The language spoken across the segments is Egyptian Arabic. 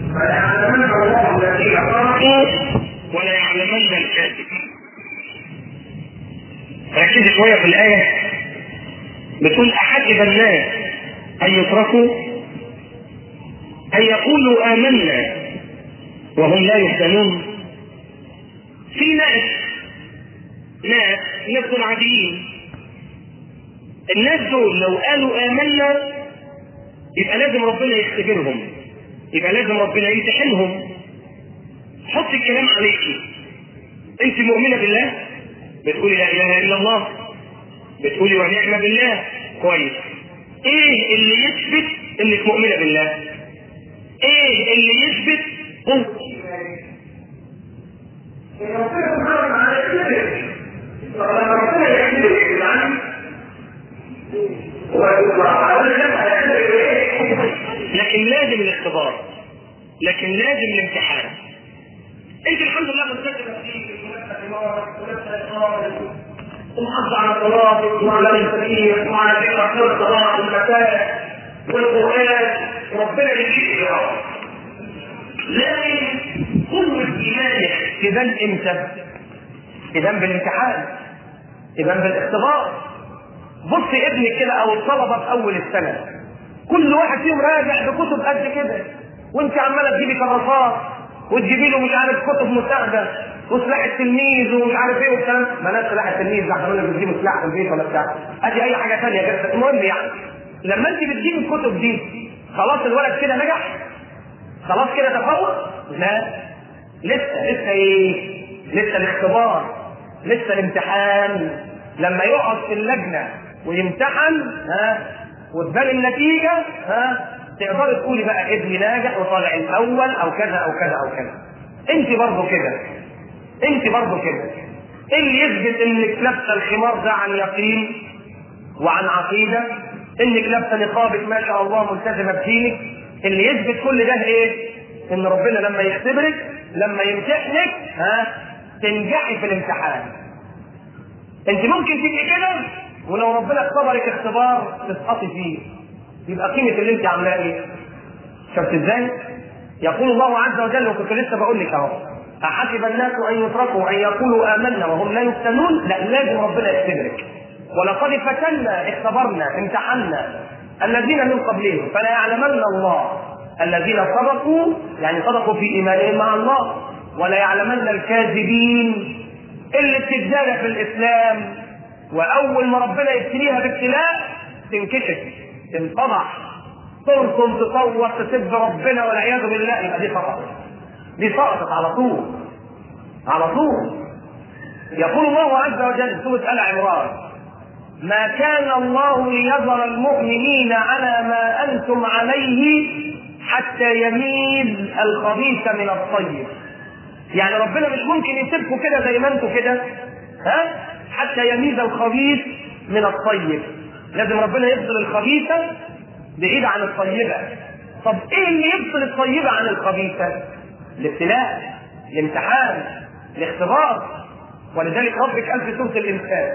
فليعلمن الله الذين صدقوا وليعلمن الكاذبين ركزي شويه في الايه بتقول احسب الناس ان يتركوا ان يقولوا امنا وهم لا يفتنون في ناس ناس ناس دول عاديين الناس دول لو قالوا امنا يبقى لازم ربنا يختبرهم يبقى لازم ربنا يمتحنهم حط الكلام عليكي انت مؤمنه بالله بتقولي لا اله الا الله بتقولي ونعم بالله كويس ايه اللي يثبت انك مؤمنه بالله ايه اللي يثبت انت ربنا سبحانه وتعالى يختبرك فلما ربنا يختبرك بالعلم وأقول لك هيختبرك بإيه؟ لكن لازم الاختبار لكن لازم الامتحان انت الحمد لله ملتزمه فيه ومحافظ على صلاتك وعلى الفقير وعلى ذكر الصلاة والمساء والقرآن ربنا يجيب يا رب لكن قوة إيمانك تبان إمتى؟ تبان بالامتحان تبان بالاختبار بص ابنك كده أو الطلبة في أول السنة كل واحد فيهم راجع بكتب قد كده وانت عماله تجيبي كراسات وتجيبي له مش عارف كتب مساعده وسلاح التلميذ ومش عارف ايه والكلام بلاش سلاح التلميذ ده احنا قلنا بتجيبوا سلاح في البيت ولا بتاع ادي اي حاجه ثانيه غير المهم يعني لما انت بتجيبي الكتب دي خلاص الولد كده نجح خلاص كده تفوق لا لسه لسه ايه لسه الاختبار لسه الامتحان لما يقعد في اللجنه ويمتحن ها وتبان النتيجه ها تقدري تقولي بقى ابني ناجح وطالع الاول او كذا او كذا او كذا انت برضه كده انت برضه كده ايه اللي يثبت انك لابسه الخمار ده عن يقين وعن عقيده انك لابسه نقابك ما شاء الله ملتزمه بدينك اللي يثبت كل ده ايه ان ربنا لما يختبرك لما يمتحنك ها تنجحي في الامتحان انت ممكن تبقي كده ولو ربنا اختبرك اختبار تسقطي فيه يبقى قيمه اللي انت عاملاه ايه شفت ازاي يقول الله عز وجل وكنت لسه بقول لك اهو أحسب الناس أن يتركوا أن يقولوا آمنا وهم لا يفتنون؟ لا لازم ربنا يختبرك. ولقد فتنا اختبرنا امتحنا الذين من قبلهم فلا يعلمن الله الذين صدقوا يعني صدقوا في إيمانهم مع الله ولا يعلمن الكاذبين اللي بتتزارع في الإسلام وأول ما ربنا يبتليها بابتلاء تنكشف تنفضح ترسم تصور تسب ربنا والعياذ بالله يبقى دي سقطت دي سقطت على طول على طول يقول الله عز وجل سورة آل عمران ما كان الله ليذر المؤمنين على ما أنتم عليه حتى يميز الخبيث من الطيب يعني ربنا مش ممكن يسيبكم كده زي ما انتم كده ها حتى يميز الخبيث من الطيب لازم ربنا يفصل الخبيثة بعيد عن الطيبة طب ايه اللي يفصل الطيبة عن الخبيثة الابتلاء الامتحان الاختبار ولذلك ربك قال في سورة الإنسان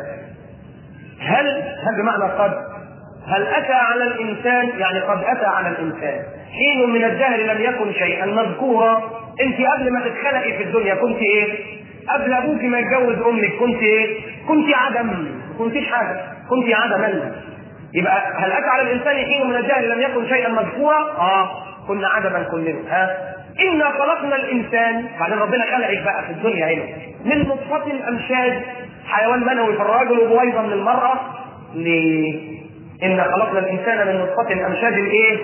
هل هل بمعنى قد هل أتى على الإنسان يعني قد أتى على الإنسان حين من الدهر لم يكن شيئا مذكورا أنت قبل ما تتخلقي في الدنيا كنت إيه؟ قبل أبوك ما يتجوز أمك كنت إيه؟ كنت عدم ما كنتيش حاجة كنت عدما يبقى هل أتى على الإنسان حين من الدهر لم يكن شيئا مذكورا؟ آه كنا عدما كلنا ها إنا خلقنا الإنسان بعدين ربنا خلقك بقى في الدنيا هنا من نطفة أمشاج حيوان منوي في الراجل وبويضة من المرأة ليه؟ إنا خلقنا الإنسان من نطفة أمشاج إيه؟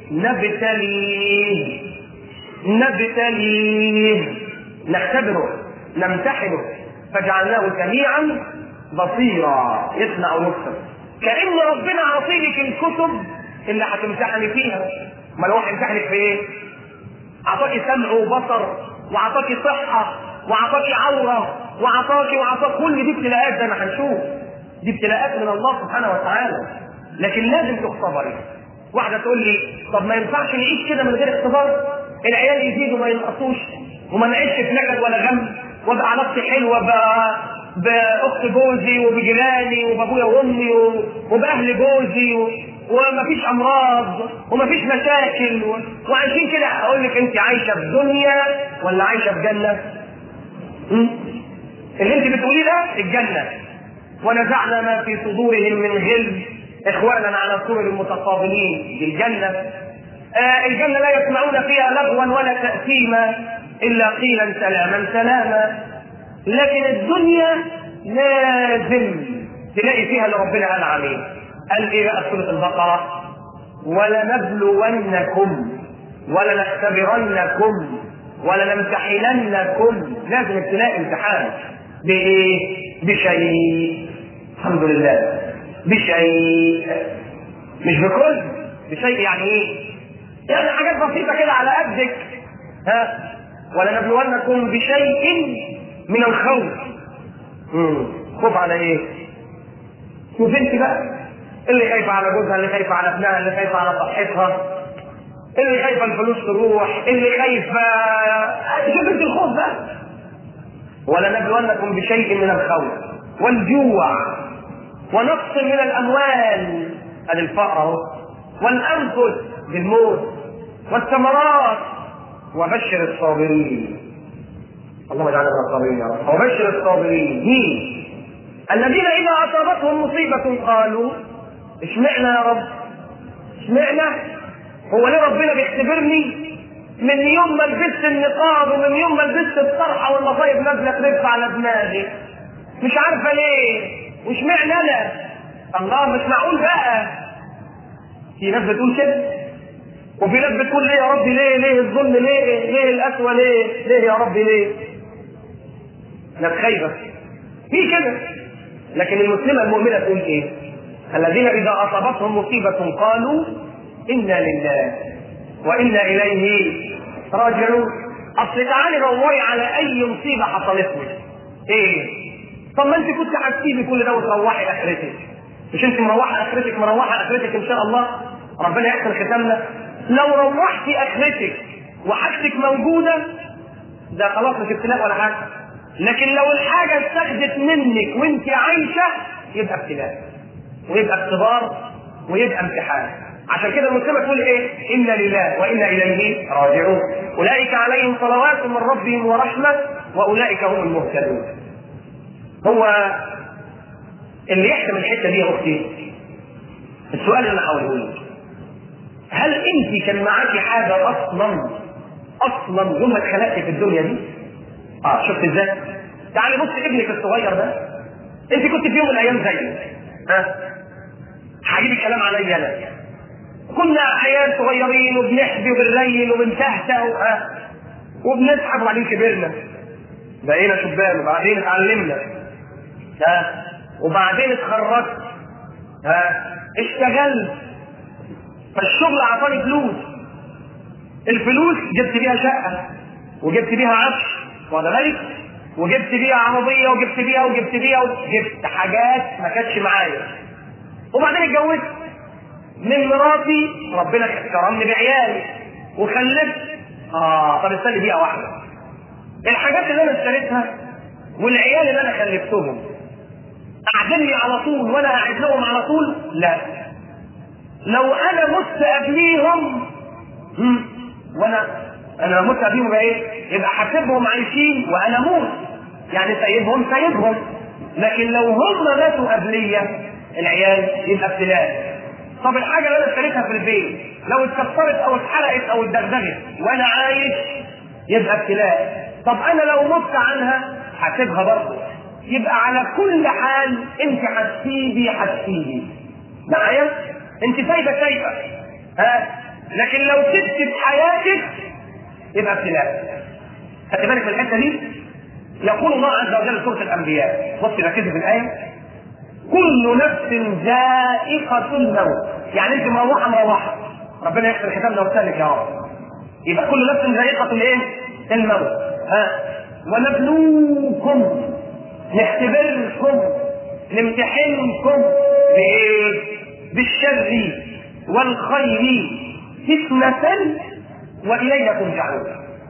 نبتليه نبتليه نختبره نمتحنه فجعلناه سميعا بصيرا يسمع ويبصر كأن ربنا عاطيلك الكتب اللي هتمتحني فيها ما لو هيمتحنك في ايه؟ اعطاكي سمع وبصر واعطاكي صحه واعطاكي عوره واعطاكي واعطاك كل دي ابتلاءات زي ما هنشوف دي ابتلاءات من الله سبحانه وتعالى لكن لازم تختبري واحده تقول لي طب ما ينفعش نعيش كده من غير اختبار العيال يزيدوا ما ينقصوش وما نعيش في نكد ولا غم وابقى علاقتي حلوه بقى باخت جوزي وبجيراني وبابويا وامي وباهل جوزي و... ومفيش امراض ومفيش مشاكل و... وعايشين كده اقول لك انت عايشه في دنيا ولا عايشه في جنه؟ م? اللي انت بتقوليه ده الجنه ونزعنا ما في صدورهم من غل اخوانا على سور المتقابلين دي الجنه آه الجنه لا يسمعون فيها لغوا ولا تاثيما الا قيلا سلاما سلاما لكن الدنيا لازم تلاقي فيها اللي ربنا قال عليه قال ايه بقى سوره البقره ولنبلونكم ولنختبرنكم ولنمتحننكم لازم ابتلاء امتحان بايه؟ بشيء الحمد لله بشيء مش بكل بشيء يعني ايه؟ يعني حاجات بسيطه كده على قدك ها ولنبلونكم بشيء من الخوف مم. خوف على ايه؟ شوف انت بقى اللي خايفه على جوزها اللي خايفه على ابنها اللي خايفه على صحتها اللي خايفه الفلوس تروح اللي خايفه شوف انت الخوف بقى ولنبلونكم بشيء من الخوف والجوع ونقص من الاموال ادي الفقر اهو والانفس بالموت والثمرات وبشر الصابرين اللهم اجعلنا من الصابرين يا رب وبشر الصابرين مين؟ الذين اذا اصابتهم مصيبه قالوا اشمعنا يا رب اشمعنا هو ليه ربنا بيختبرني من يوم ما لبست النقاب ومن يوم ما لبست الطرحه والمصايب نازله تلف على دماغي مش عارفه ليه واشمعنى انا الله مش معقول بقى في ناس بتقول كده وفي ناس بتقول ليه يا رب ليه ليه الظلم ليه ليه القسوه ليه ليه يا رب ليه ناس خايفه في كده لكن المسلمه المؤمنه تقول ايه الذين اذا اصابتهم مصيبه قالوا انا لله وانا اليه راجعون اصل تعالي دوري على اي مصيبه حصلت لك ايه طب ما انت كنت هتسيبي كل ده وتروحي اخرتك مش انت مروحه اخرتك مروحه اخرتك ان شاء الله ربنا يحسن ختامنا لو روحتي اخرتك وحاجتك موجوده ده خلاص مش ابتلاء ولا حاجه لكن لو الحاجه اتاخدت منك وانت عايشه يبقى ابتلاء ويبقى اختبار ويبقى امتحان عشان كده المسلمه تقول ايه؟ انا لله وانا اليه راجعون اولئك عليهم صلوات من ربهم ورحمه واولئك هم المهتدون هو اللي يحسم الحته دي يا اختي السؤال اللي انا هقوله لك هل انت كان معاكي حاجه اصلا اصلا يوم ما اتخلقتي في الدنيا دي؟ اه شفت ازاي؟ تعالي بص ابنك الصغير ده انت كنت في يوم من الايام زيه ها؟ هجيب الكلام عليا انا كنا عيال صغيرين وبنحبي وبنريل وبنتهته ها وبنسحب وبعدين كبرنا بقينا شبان وبعدين اتعلمنا ها وبعدين اتخرجت ها اشتغلت فالشغل اعطاني فلوس الفلوس جبت بيها شقه وجبت بيها عفش واخد بالك وجبت بيها عربيه وجبت بيها وجبت بيها وجبت حاجات ما كانتش معايا وبعدين اتجوزت من مراتي ربنا كرمني بعيالي وخلفت اه طب استني دقيقه واحده الحاجات اللي انا اشتريتها والعيال اللي انا خلفتهم قاعدين على طول وانا قاعد لهم على طول لا لو انا مت قبليهم وانا انا مت قبليهم يبقى ايه؟ يبقى حاسبهم عايشين وانا موت يعني سايبهم سايبهم لكن لو هم ماتوا قبليا العيال يبقى ابتلاء طب الحاجه اللي انا اشتريتها في البيت لو اتكسرت او اتحرقت او اتدغدغت وانا عايش يبقى ابتلاء طب انا لو مت عنها هسيبها برضه يبقى على كل حال انت هتسيبي هتسيبي معايا انت سايبه سايبه ها لكن لو سبت في حياتك يبقى ابتلاء خدت بالك من الحته دي يقول الله عز وجل في سوره الانبياء بص ركزي في الايه كل نفس ذائقة الموت يعني انت مروحة مروحة ربنا يغفر ختامنا وسالك يا رب يبقى كل نفس ذائقة الايه؟ الموت ها ونبلوكم نختبركم نمتحنكم بايه؟ بالشر والخير فتنة وإلينا ترجعون.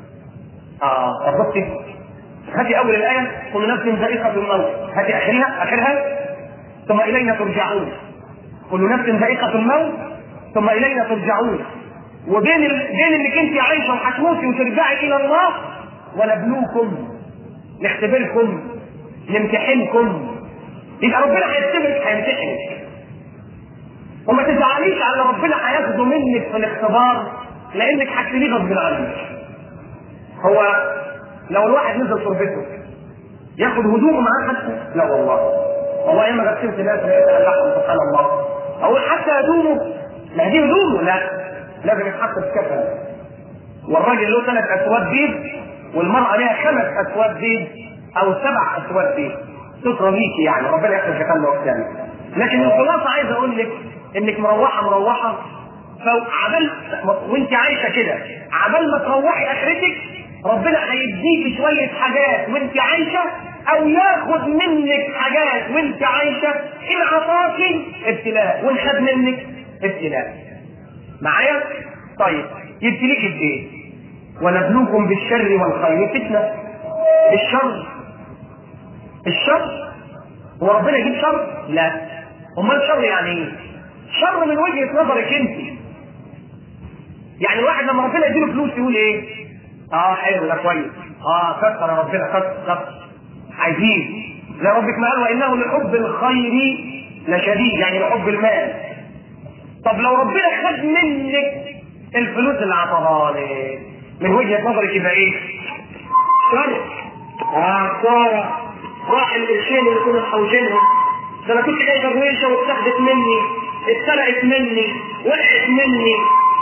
اه طب بصي هاتي أول الآية كل نفس ذائقة الموت هاتي آخرها آخرها ثم إلينا ترجعون كل نفس ذائقة الموت ثم الينا ترجعون وبين ال... بين انك انت عايشه وهتموتي وترجعي الى الله ونبلوكم نختبركم نمتحنكم يبقى ربنا هيختبرك هيمتحنك وما تزعليش على ربنا هياخده منك في الاختبار لانك هتسيبيه غصب عنك هو لو الواحد نزل تربته ياخد هدوءه معاه حتى لا والله والله ياما غسلت ناس لقيت اللحم سبحان الله اقول حتى هدومه ما دي هدومه لا لازم يتحط في كفن والراجل له ثلاث اسواد بيض والمرأة لها خمس اسواد بيض او سبع اسواد بيض سترة ليكي يعني ربنا يحفظ كفن قدامك لكن الخلاصة عايز اقول لك انك مروحة مروحة فعبال وانت عايشة كده عبال ما تروحي اخرتك ربنا هيديكي شوية حاجات وانت عايشة او ياخد منك حاجات وانت عايشة ان عطاكي ابتلاء وان خد منك ابتلاء معايا؟ طيب يبتليك بايه؟ ونبلوكم بالشر والخير فتنة الشر الشر هو ربنا يجيب شر؟ لا امال الشر يعني ايه؟ شر من وجهة نظرك انت يعني الواحد لما ربنا يديله فلوس يقول ايه؟ اه حلو ده كويس اه كثر يا ربنا كثر كثر عايزين زي ربك ما قال وانه لحب الخير لشديد يعني لحب المال طب لو ربنا خد منك الفلوس اللي عطاها لك من وجهه نظرك يبقى ايه؟ شر اه خساره راح القرشين اللي كنا محوشينهم ده انا كنت جايبه رويشه واتاخدت مني اتسرقت مني وقعت مني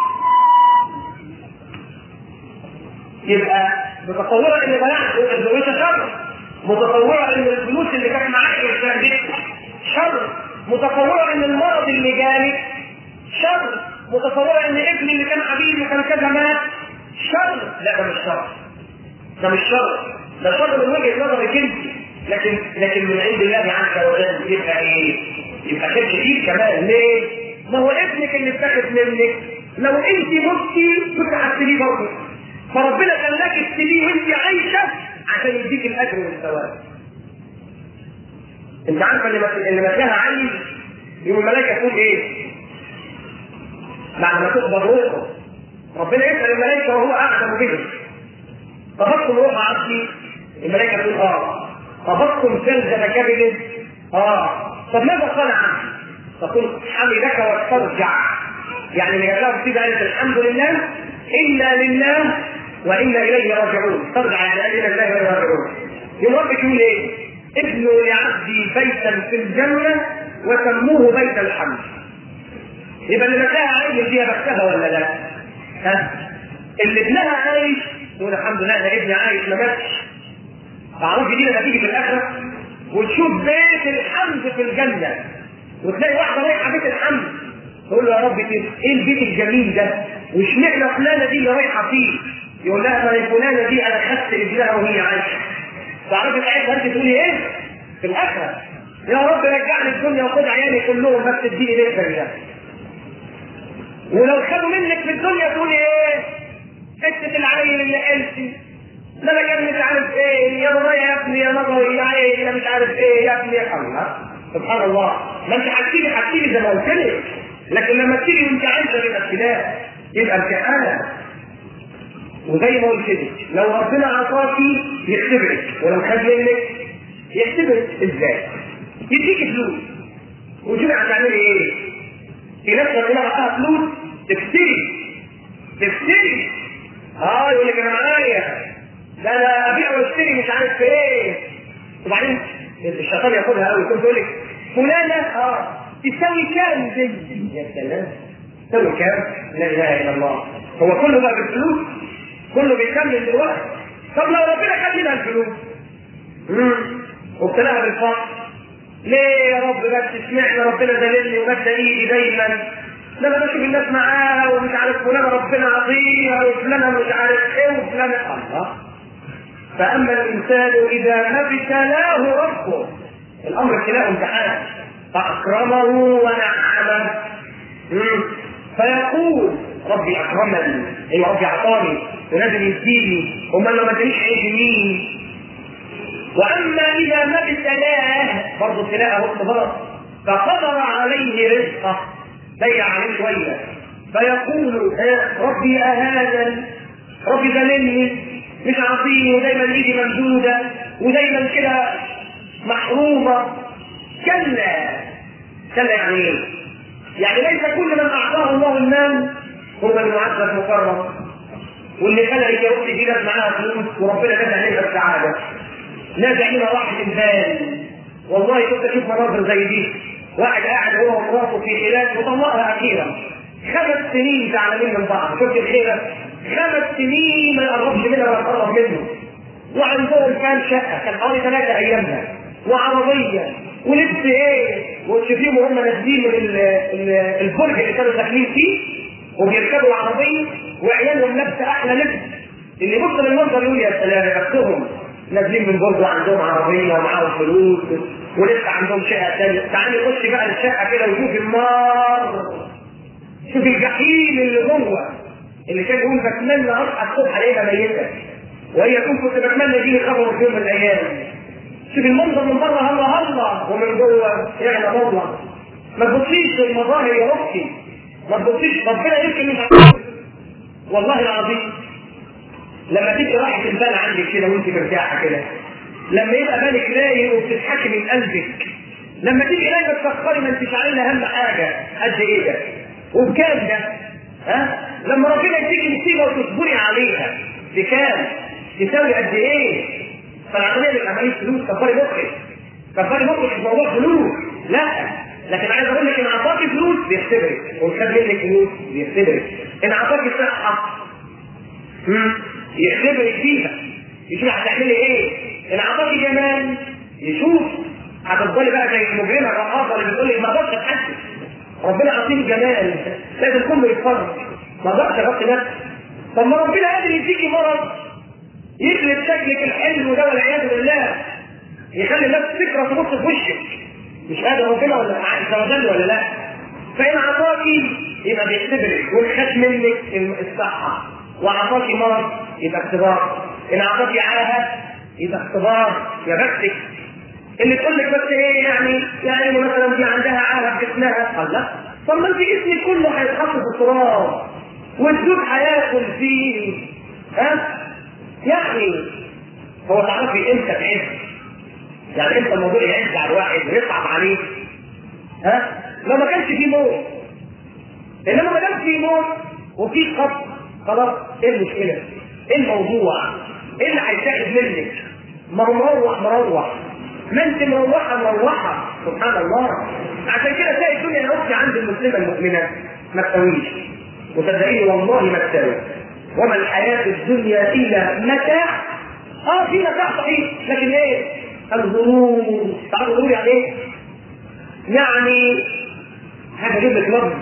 يبقى متصوره ان بلعت الرويشه شر متصوره ان الفلوس اللي كانت معاك والكلام شر متصوره ان المرض اللي جالك شر متصوره ان ابني اللي كان حبيبي وكان كذا مات شر لا ده مش شر ده مش شر ده شر من وجهه نظرك انت لكن لكن من عند الله عز وجل يبقى ايه؟ يبقى خير كتير كمان ليه؟ ما هو ابنك اللي اتاخد منك لو انت متي كنت هتسيبيه برضه فربنا خلاك تسيبيه وانت عايشه عشان يديك الاجر والثواب. انت عارفه اللي اللي مكانها عالي يوم الملائكه تقول ايه؟ بعد ما تقبض روحه ربنا يسال الملائكه وهو اعلم بهم قبضتم روح عبدي الملائكه تقول اه قبضتم سلسله كبد اه طب ماذا قال عنه؟ تقول حمدك واسترجع يعني اللي جابها في قالت الحمد لله الا لله وانا اليه راجعون ترجع يعني الى الله واليه راجعون يوم ربك يقول ايه؟ ابنوا لعبدي بيتا في الجنه وسموه بيت الحمد يبقى اللي بكاها عايش دي بختها ولا لا؟ ها؟ اللي ابنها عايش تقول الحمد لله انا ابني عايش ما ماتش تعرفي دي لما تيجي في الاخره وتشوف بيت الحمد في الجنه وتلاقي واحده رايحه بيت الحمد تقول له يا رب كده ايه البيت الجميل ده؟ واشمعنى فلانه دي اللي رايحه فيه؟ يقول لها ما فلانه دي انا خدت ابنها وهي عايشه. تعرفي ساعتها انت تقولي ايه؟ في الاخره يا رب رجعني الدنيا وخد عيالي كلهم بس اديني نقدر ده. ولو خدوا منك في الدنيا تقولي ايه؟ حته العيل اللي قلتي ده انا كان مش عارف ايه يا بابا يا ابني يا نظري يا عيني مش عارف ايه يا ابني يا الله سبحان الله ما انت حكيلي حكيلي زي ما قلت لك لكن لما تيجي وانت عايشه يبقى ابتلاء يبقى امتحان وزي ما قلت لك لو ربنا اعطاكي يختبرك ولو خد منك يختبرك ازاي؟ يديك فلوس وتبقى هتعملي ايه؟ في نفس الوقت معاها فلوس تشتري تشتري اه يقول لك انا معايا ده انا ابيع واشتري مش عارف في ايه وبعدين الشيطان ياخدها قوي كنت يقول لك فلانه اه تساوي كام دي يا سلام تساوي كام؟ لا اله الا الله هو كله بقى بالفلوس كله بيكمل دلوقتي طب لو ربنا خد منها الفلوس امم وابتلاها بالفقر ليه يا رب بس اشمعنى ربنا ذللني ومد ايدي دايما ده انا بشوف الناس معاها ومش عارف فلانه ربنا عطيها وفلانه مش عارف ايه وفلانه الله فاما الانسان اذا ما ابتلاه ربه الامر ابتلاء امتحان فاكرمه ونعمه فيقول ربي اكرمني اي ربي اعطاني ولازم يديني امال لو ما ادانيش هيدي مين واما اذا ما ابتلاه برضه ابتلاءه اختبار فقدر عليه رزقه ضيع عليه شويه فيقول ربي اهانا ربي ذلني مش عاطيني ودايما ايدي ممدوده ودايما كده محرومه كلا كلا يعني ايه؟ يعني ليس كل من اعطاه الله المال هو المعزز مكرم واللي خلق يا اختي دي ناس معاها فلوس وربنا كتب عليها السعاده ناس هنا راحت البال والله كنت اشوف مناظر زي دي واحد قاعد هو ومراته في خلاف وطلقها اخيرا خمس سنين زعلانين من بعض شفت الخيره خمس سنين ما يقربش منها ولا يقرب منه وعندهم كان شقه كان حوالي ثلاثه ايامها وعربيه ولبس ايه وتشوفيهم وهم نازلين من ال- ال- البرج اللي كانوا داخلين فيه وبيركبوا العربيه وعيالهم لابسه احلى لبس اللي يبص للمنظر يقول يا سلام يا بختهم نازلين من برج وعندهم عربيه ومعاهم فلوس ولسه عندهم شقه ثانيه تعالي خش بقى الشقه كده وشوف النار شوف الجحيم اللي جوه اللي كان يقول بتمنى اصحى الصبح الاقيها ميته وهي تقول كنت بتمنى يجيلي خبر في يوم من الايام شوف المنظر من بره هلا هلا ومن جوه يعلى الله ما تبصيش للمظاهر يا اختي ما تبصيش ربنا يمكن مش عارف. والله العظيم لما تبقي راحة البال عندك كده وانت مرتاحة كده لما يبقى بالك رايق وبتضحكي من قلبك لما تبقي رايقة تفكري ما انتش عاملة اهم حاجة قد ايه ده وبكام ده ها لما ربنا يديكي مصيبة وتصبري عليها بكام تساوي قد ايه فالعملية مش عملية فلوس كفاري مخك كفاري مخك مش موضوع فلوس لا لكن عايز اقول لك ان اعطاكي فلوس بيختبرك وخد منك فلوس بيختبرك ان اعطاكي صحة مم. يختبرك فيها يشوف هتعملي ايه ان اعطاكي جمال يشوف هتفضلي بقى زي المجرمه الرقاصه اللي بتقول لك ما اقدرش اتحسن ربنا عطيني جمال لازم كله يتفرج ما اقدرش اغطي نفسي طب ما ربنا قادر يديكي مرض يقلب شكلك الحلو ده والعياذ بالله يخلي الناس فكره تبص في وشك مش قادر ربنا ولا عز وجل ولا لا فان اعطاكي يبقى بيختبرك وخد منك الصحه واعطاكي مرض يبقى اختبار ان اعطاكي عاهه يبقى اختبار يا بختك اللي تقول لك بس ايه يعني يعني مثلا دي عندها عاهه في جسمها قال لا طب ما انت جسمك كله هيتحط في التراب والدود هياكل فيه ها يعني هو تعرفي امتى تعز يعني امتى الموضوع يعز على الواحد ويصعب عليه ها لو ما كانش فيه موت انما ما دام فيه موت وفي قبض خلاص ايه المشكله؟ ايه الموضوع؟ ايه اللي هيتاخد منك؟ ما هو مروح مروح ما انت مروحه مروحه سبحان الله عشان كده تلاقي الدنيا يا اختي عند المسلمه المؤمنه ما تساويش وصدقيني والله ما تساوي وما الحياه الدنيا الا متاع اه في متاع صحيح لكن ايه؟ الغرور تعرفوا الغرور يعني ايه؟ يعني هذا جيب لك لفظ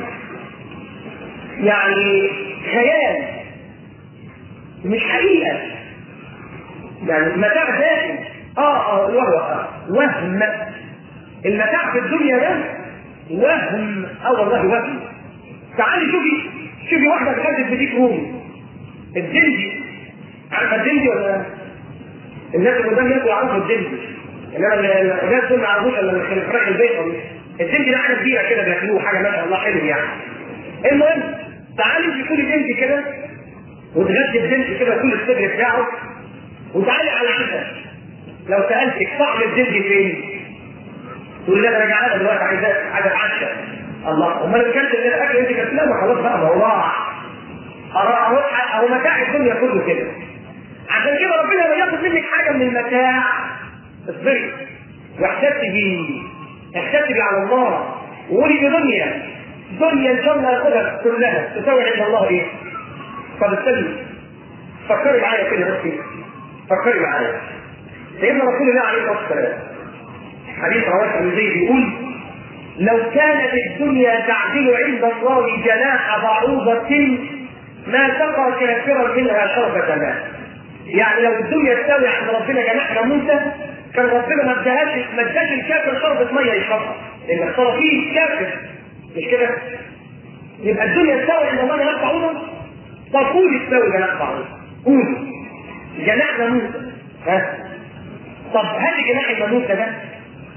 يعني خيال مش حقيقة يعني متاع دائم اه اه وهو آه. وهم المتاع في الدنيا ده وهم اه والله وهم تعالي شوفي شوفي واحدة دخلت بديك رومي الدنجي عارفة الدنجي ولا الناس اللي قدام ياكلوا يعرفوا الدنجي انما الناس دول ما يعرفوش الا من فراخ البيت الدنجي ده حاجه كبيره كده بياكلوه حاجه ما شاء الله حلو يعني المهم تعالي انت كل دنجي كده وتغذي الدنجي كده كل الصدر بتاعه وتعالي على عشاء لو سالتك طعم الدنجي فين؟ تقول لي انا جعان دلوقتي عايز عايز اتعشى الله امال اكلت من الاكل انت كلتناه ما خلاص بقى ما هو راح اهو اهو متاع الدنيا كله كده عشان كده ربنا لما ياخد منك حاجه من المتاع اصبري واحتسبي احتسبي على الله وقولي دي دنيا دنيا ان شاء الله ياخدها كلها تساوي عند الله ايه؟ طب استني فكري معايا كده بس فكري معايا سيدنا رسول الله عليه الصلاه والسلام حديث رواه الترمذي بيقول لو كانت الدنيا تعدل عند الله جناح بعوضة ما سقى كافرا منها شربة ماء. يعني لو الدنيا تساوي عند ربنا جناح ناموسة كان ربنا ما اداهاش ما اداش الكافر شربة مية يشربها لأن اختار فيه كافر مش كده؟ يبقى الدنيا تساوي عند الله جناح بعوضة طب قولي تساوي جناح بعوضة قولي جناح ناموسة ها طب هات جناح الناموسة ده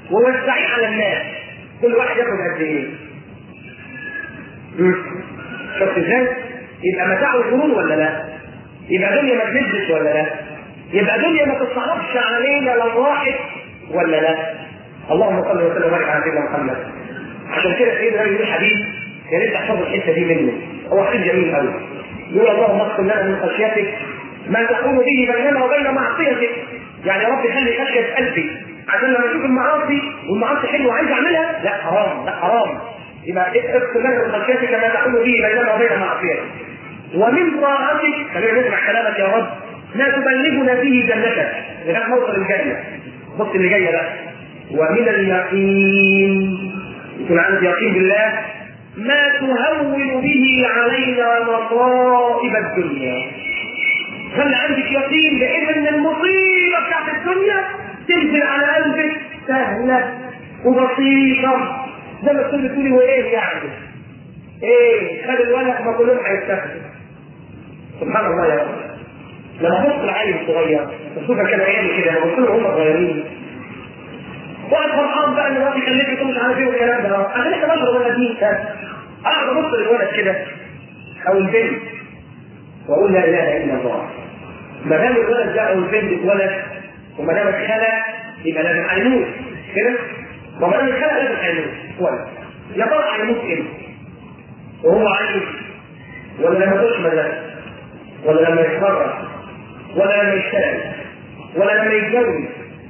ووزعيه على الناس كل واحد ياخد قد ايه؟ شفت ازاي؟ يبقى متاع الغرور ولا لا؟ يبقى دنيا ما تنزلش ولا لا؟ يبقى دنيا ما تتصرفش علينا لو راحت ولا لا؟ اللهم صل وسلم وبارك على سيدنا محمد. عشان كده سيدنا النبي يقول حديث يا ريت تحفظوا الحته دي منه هو حديث جميل قوي. يقول اللهم اغفر لنا من خشيتك ما تحول به بيننا وبين معصيتك. يعني يا رب خلي خشيه في قلبي عشان لما اشوف المعاصي والمعاصي حلوه وعايز اعملها لا حرام لا حرام يبقى اغفر لنا من خشيتك ما تحول به بيننا وبين معصيتك. ومن طاعتك خلينا نسمع كلامك يا رب ما تبلغنا به جنتك لغايه موصل الجنه بص اللي جايه بقى ومن اليقين يكون عندك يقين بالله ما تهون به علينا مصائب الدنيا خلي عندك يقين بان المصيبه بتاعت الدنيا تنزل على قلبك سهله وبسيطه زي ما تقول بتقولي وايه يعني ايه خد الولد ما كلهم هيستخدم سبحان الله يا رب لما بص العيل الصغير بشوفها كده عيالي كده لما بصوا هم صغيرين واحد فرحان بقى ان الواد يخليك مش عارف ايه والكلام ده عشان احنا بشر ولا دين اقعد ابص للولد كده او البنت واقول لا اله الا الله ما دام الولد ده او البنت اتولد وما دام اتخلق يبقى لازم هيموت كده وما دام اتخلق لازم هيموت ولد يا ترى هيموت امتى؟ وهو عايش ولا لما يخش مدرسه ولا لما يتخرج ولا لما يشتغل ولا لما يتجوز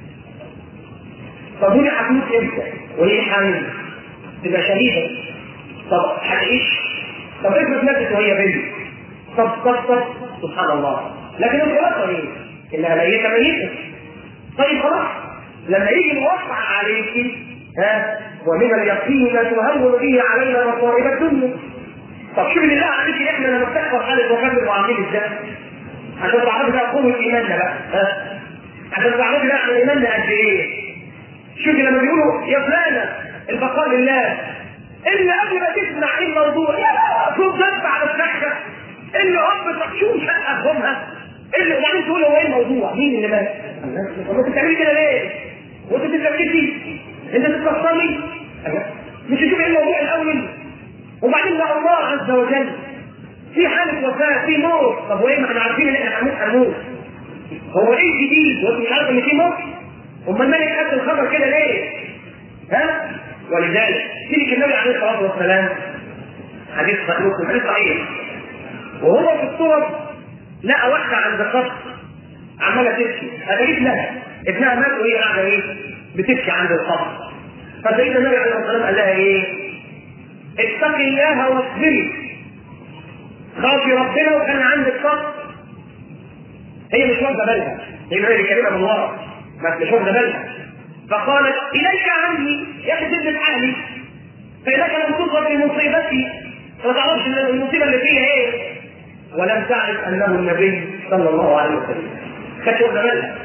طب ودي هتموت امتى؟ وهي حامل تبقى شهيده طب هتعيش طب افرض ماتت وهي بنت طب طب طب سبحان الله لكن الخلاصه ايه؟ انها ميته ميته طيب خلاص لما يجي موقع عليك ها ومن اليقين ما تهون به علينا مصائب الدنيا طب شوف بالله عليك احنا لما بتحصل حاله وفاه المعاملين ازاي؟ عشان تعرفي بقى قوه ايماننا بقى ها عشان تعرفي بقى احنا ايماننا قد ايه شوفي لما بيقولوا يا فلانه البقاء لله اللي قبل ما تسمع ايه الموضوع يا لا صوت دب على السكه اللي هم شوف شقه همها اللي وبعدين تقول هو ايه الموضوع مين اللي مات؟ طب انت بتعملي كده ليه؟ وانت بتتلككي انت بتتفصلي مش تشوف ايه الموضوع الاول وبعدين لا الله عز وجل في حالة وفاة في موت طب وايه ما احنا عارفين ان احنا هنموت هنموت هو ايه الجديد وانت مش عارف ان في موت امال مالك خدت الخبر كده ليه ها ولذلك سيدك النبي عليه الصلاه والسلام حديث مخلوق حديث صحيح وهو في الصور لقى واحده عند قصر عماله تبكي اتاريت لها ابنها مات وهي قاعده ايه بتبكي عند القصر فسيدنا النبي عليه الصلاه والسلام قال لها ايه اتقي الله واصبري خافي ربنا وكان عندك صبر هي مش واخده بالها هي اللي بيكلمها من ورا بس مش واخده بالها فقالت اليك عني يا اخي سيبني حالي فانك لم تصب بمصيبتي ما تعرفش المصيبه اللي فيها ايه ولم تعرف انه النبي صلى الله عليه وسلم كانت واخده بالها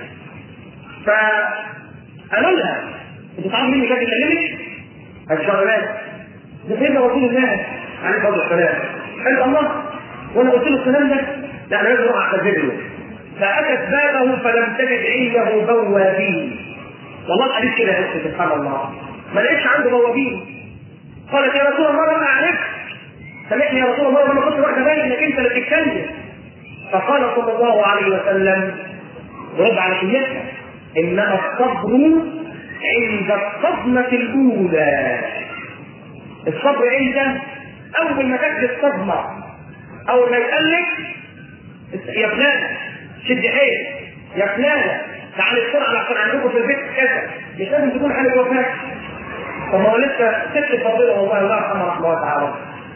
فقالوا لها انت تعرف مين اللي كان بيكلمك؟ الشغلات ده سيدنا رسول الله عليه الصلاه والسلام قال الله وانا قلت له الكلام ده لا انا لازم اروح اعتذر فاتت بابه فلم تجد عنده بوابين والله الحديث كده يا سبحان الله ما لقيتش عنده بوابين قالت يا رسول الله انا اعرفك سامحني يا رسول الله انا كنت واخده بالي انك انت اللي بتتكلم فقال صلى الله عليه وسلم رد على كلمتها انما الصبر عند الصدمه الاولى الصبر امتى؟ اول ما تجد الصدمه اول ما يقلك يا فلان شد حيلك يا فلانه تعالي بسرعه عشان عندكم في البيت كذا مش لازم تكون حاله وفاه طب هو لسه ست فضيله والله الله يرحمها رحمه الله تعالى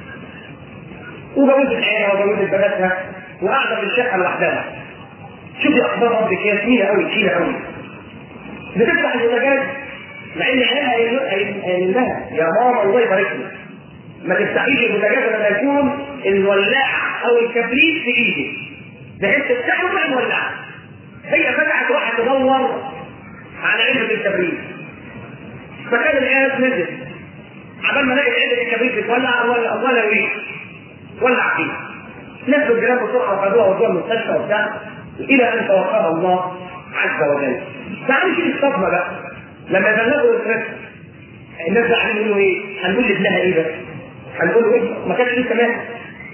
وجوزت عينها وجوزت بناتها وقاعده في الشقه لوحدها شوفي اخبار ربك هي تقيله قوي تقيله قوي بتفتح البوتاجاز مع ان عيالها قايل لها يا ماما الله يبارك لك ما تفتحيش البوتاجاز لما يكون الولاعه او الكبريت في ايدك بحيث تفتحه وتروح مولعه هي فتحت راحت تدور على علبه الكبريت فكان العيال نزل عبال ما لقيت علبه الكبريت بتولع ولا ولا ريح ولع فيه نزلوا الجيران بسرعه وخدوها ودوها المستشفى وبتاع الى ان توفاها الله عز وجل تعالوا شوف الصدمه بقى لما بلغوا الاسره الناس بقى هنقول له ايه؟ هنقول لابنها ايه بقى؟ هنقول له ايه؟ ما كانش لسه مات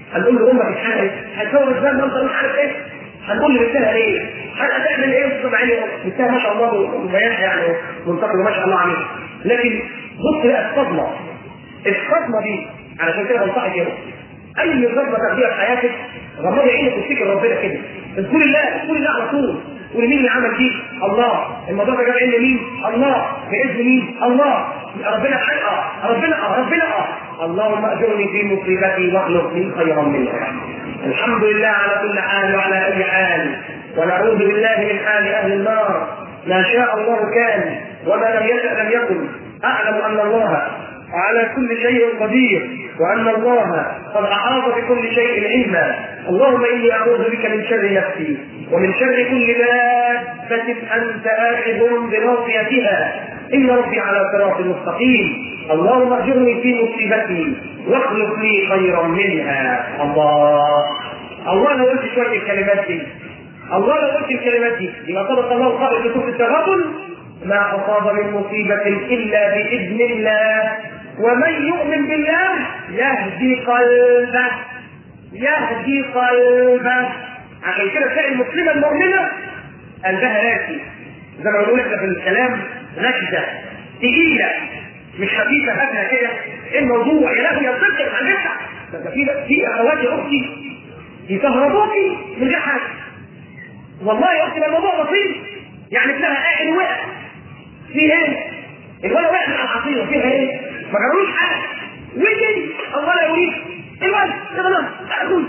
هنقول له امك اتحرقت هنصور ازاي ما انت مش عارف ايه هنقول لبنتها ايه هتعمل ايه طبعا بنتها ما شاء الله مبينها يعني منتقله ما شاء الله عليه لكن بص بقى الصدمه الصدمه دي علشان كده بنصحك كده اي صدمه تاخديها في حياتك غمضي عينك وافتكر ربنا كده اذكر الله اذكر الله على طول قول مين اللي عمل دي؟ الله الموضوع ده جاب علم مين؟ الله باذن مين؟ الله ربنا حقق ربنا اه ربنا اه اللهم اجرني في مصيبتي واخلق لي خيرا منها الحمد لله على كل حال وعلى اي حال ونعوذ بالله من حال اهل النار ما شاء الله كان وما لم يشأ لم يكن اعلم ان الله على كل شيء قدير وان الله قد احاط بكل شيء علما اللهم اني اعوذ بك من شر نفسي ومن شر كل دابة انت اخذ بناصيتها ان ربي على صراط مستقيم اللهم اجرني في مصيبتي واخلق لي خيرا منها الله الله لو قلت شويه الكلمات دي الله لو قلت الكلمات دي يبقى صدق الله قائل في سوره التغابن ما اصاب من مصيبه الا باذن الله ومن يؤمن بالله يهدي قلبه يهدي قلبه عشان كده تلاقي المسلمه المؤمنه قلبها راسي زي ما بنقول احنا في الكلام نكده تقيله مش خفيفه هاتها كده ايه الموضوع يا لهوي يا صدق ما هنفتح ده في في اخواتي اختي يكهربوكي من غير حاجه والله يا اختي ده الموضوع بسيط يعني ابنها قاعد وقع في ايه؟ الولد وقع من العصير فيها ايه؟ ما جرالوش حاجه ويجي الله لا يريد الولد يا بنات تعالوا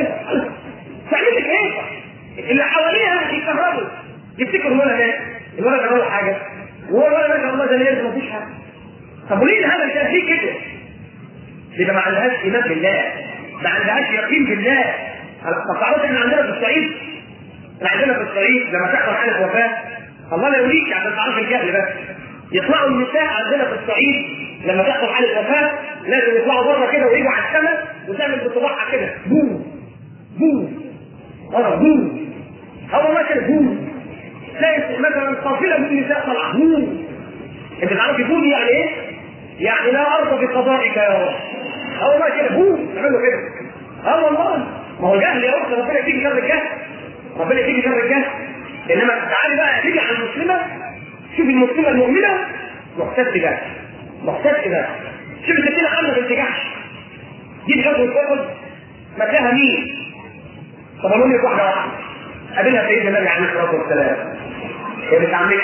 تعمل لك ايه؟ اللي حواليها يكهربوا يفتكروا الولد ده الولد جراله حاجه وهو الولد ما شاء الله ده ليه ما فيش حاجه طب وليه هذا كان فيه كده؟ يبقى ما عندهاش ايمان بالله ما عندهاش يقين بالله طب تعرفوا احنا عندنا في الصعيد احنا عندنا في الصعيد لما تحصل حاله وفاه الله لا يريك عشان تعرف الجهل بس يطلعوا النساء عندنا في الصعيد لما تحصل حاله وفاه لازم يطلعوا بره كده ويجوا على السماء وتعمل بصباعها كده بوم بوم اه بوم هو ما كده بوم تلاقي مثلا قافله من النساء طالعه بوم انت تعرفي بوم يعني ايه؟ يعني لا ارضى بقضائك يا رب هو ما كده بوم يعملوا كده اه والله ما هو جهل يا رب ربنا يديك شر الجهل ربنا يديك شر الجهل انما تعالي بقى تيجي على المسلمه شوف المسلمه المؤمنه محتسبه محتسبه شوف السكينه عامله بنت جحش دي غزوه احد مكاها مين؟ طب اقول لك واحده واحده قابلها سيدنا النبي عليه الصلاه والسلام هي بنت عمتي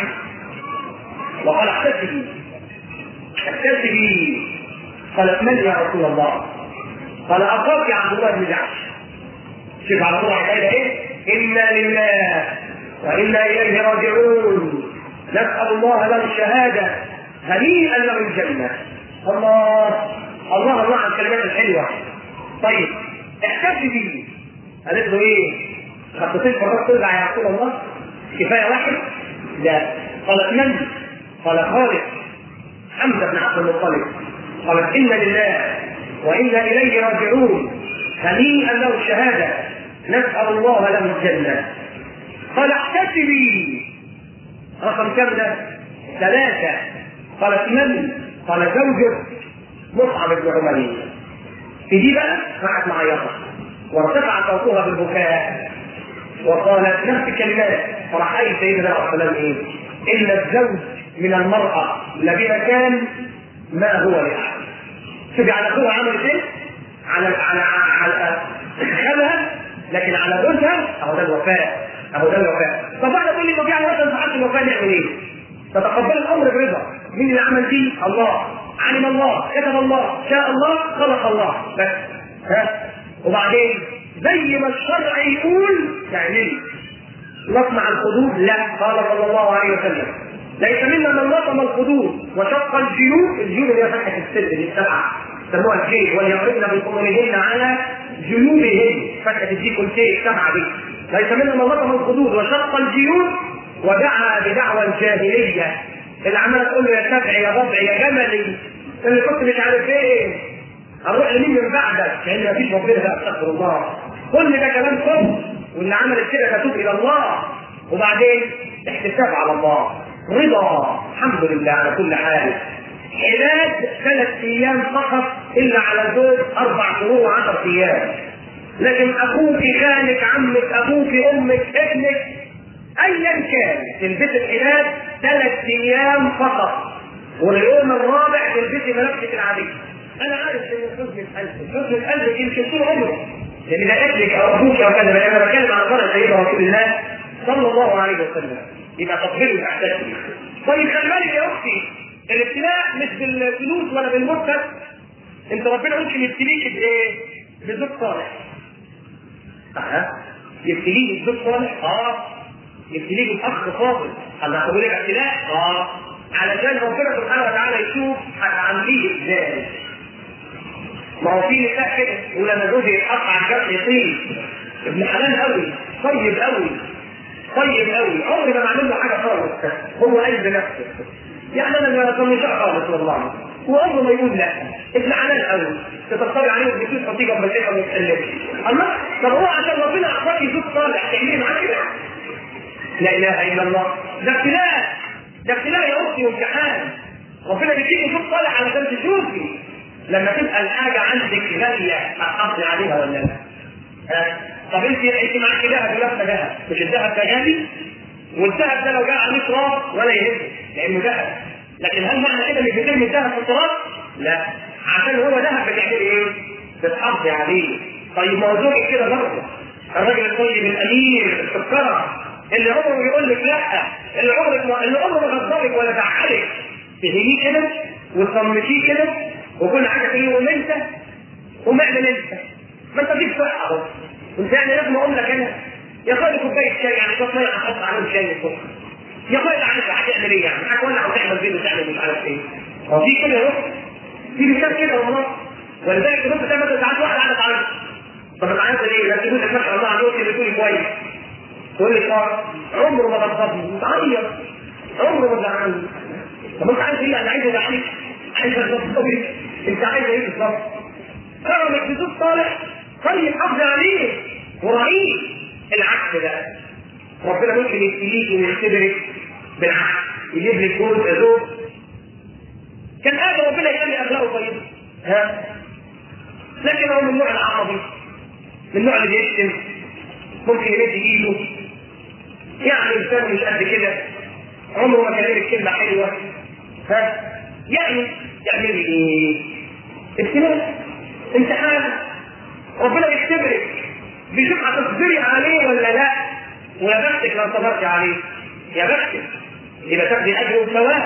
وقال احتسبي احتسبي قالت من يا رسول الله؟ قال اخاك يا عبد الله بن جحش شوف على طول قال ايه؟ انا لله وانا اليه راجعون نسال الله له الشهاده هنيئا له الجنه الله الله الله على الكلمات الحلوه طيب احتسبي قالت له ايه؟ خطتين فرات ترجع يا رسول الله كفايه واحد؟ لا قالت من؟ قال خالد حمزه بن عبد المطلب قالت انا لله وانا اليه راجعون هنيئا له الشهاده نسال الله له الجنه قال احتسبي رقم كم ده؟ ثلاثه قالت من؟ قال زوجك مصعب بن عمر في دي بقى راحت معيطه وارتفع صوتها بالبكاء وقالت نفس الكلمات فراح قايل سيدنا عليه السلام ايه؟ ان الزوج من المراه الذين كان ما هو لاحد. شوفي على اخوها عملت ايه؟ على على على خالها لكن على جوزها اهو ده الوفاء اهو ده الوفاء. طب واحده تقول لي طب يعني مثلا ساعات الوفاء نعمل ايه؟ تتقبل الامر برضا مين اللي عمل فيه؟ الله علم الله كتب الله شاء الله خلق الله بس ها وبعدين زي ما الشرع يقول تعملي نصنع الحدود لا قال صلى الله عليه وسلم ليس منا من نظم الحدود وشق الجيوب الجيوب اللي هي فتحه السد دي السبعه سموها الجيب وليقضن بخمرهن على جيوبهن فتحه الجيب كلتين السبعه دي ليس منا من نظم الحدود وشق الجيوب ودعا بدعوى الجاهليه اللي عمال تقول له يا سبع يا ضبع يا جملي اللي كنت مش عارف ايه هنروح لمين من بعدك لان مفيش ربنا بقى استغفر الله كل ده كلام كفر واللي عملت كده تتوب الى الله وبعدين احتساب على الله رضا الحمد لله على كل حال علاج ثلاث ايام فقط الا على زوج اربع شهور وعشر ايام لكن اخوك خالك عمك ابوك امك ابنك ايا كان تلبس الحجاب ثلاث ايام فقط واليوم الرابع تلبسي ملابسك العاديه انا عارف ان حزن القلب حزن القلب يمكن طول عمره لان ده ابنك او ابوك او كذا انا بتكلم عن فرع سيدنا رسول الله صلى الله عليه وسلم يبقى تطهير الاحداث طيب خلي بالك يا اختي الابتلاء مش بالفلوس ولا بالمرتب انت ربنا ممكن يبتليك بايه؟ بزوج صالح اه يبتليك بزوج صالح اه يبتليك باخ فاضل الله تقول لك ابتلاء اه علشان ربنا سبحانه وتعالى يشوف هتعامليه ازاي ما هو في نساء كده ولما زوجي يتحط على الجرح يطير ابن حلال قوي طيب قوي طيب قوي عمري ما بعمل له حاجه خالص هو قلب نفسه يعني انا ما بطنشها خالص والله وعمره ما يقول لا ابن حلال قوي تتصل عليه وتجيب تحطيه جنب الحيطه وما يتكلمش الله طب هو عشان ربنا اعطاك زوج صالح تعملي معاه كده لا اله الا الله ده ابتلاء ده ابتلاء يا اختي وامتحان ربنا بيديك زوج صالح علشان تشوفي لما تبقى الحاجه عندك غاليه هتحافظي عليها ولا لا؟ ها؟ طب انت انت معاك ذهب ولفه ذهب مش الذهب ده غالي؟ والذهب ده لو جاء عليه تراب ولا يهمك لانه ذهب لكن هل معنى كده انك بترمي الذهب في التراب؟ لا عشان هو ذهب بتعملي ايه؟ بتحافظي عليه طيب ما هو زوجك كده برضه الراجل الطيب الامير السكره اللي عمره يقول لك لا اللي عمرك ما اللي عمره ما غضبك ولا زعلك تهينيه كده وتصمتيه كده وكل حاجه تقول له انت قوم اعمل انت ما انت فيك صحه اهو انت يعني لازم اقول لك انا يا اخويا كوبايه شاي يعني كوبايه ميه احط عليهم شاي وسكر يا اخويا عارف هتعمل ايه يعني هتولع وتعمل فين وتعمل مش عارف ايه هو في كده يا في مثال كده والله ولذلك تبص تعمل مثلا ساعات واحد قاعد تعيط طب تعيط ليه؟ لا تقول لك ما شاء الله عليك اللي تقول كويس تقول لك اه عمره ما غضبني تعيط عمره ما زعلني طب انت عايز ايه يعني عايز ازعلك عايز اغضبك انت عايز ايه بالظبط؟ كرمك بزوج صالح طيب حافظ عليه وراعيه العكس بقى ربنا ممكن يبتليك ويختبرك بالعكس يجيب لك جوز زوج كان هذا ربنا يخلي اخلاقه طيبه ها لكن هو من النوع العربي من النوع اللي بيشتم ممكن يمد ايده يعني انسان مش قد كده عمره ما كلمك كلمه حلوه ها يعني تعملي ايه؟ ابتلاء امتحان ربنا بيختبرك بيشوف هتصبري عليه ولا لا ويا بختك لو صبرتي عليه يا بختك يبقى تاخدي اجر وثواب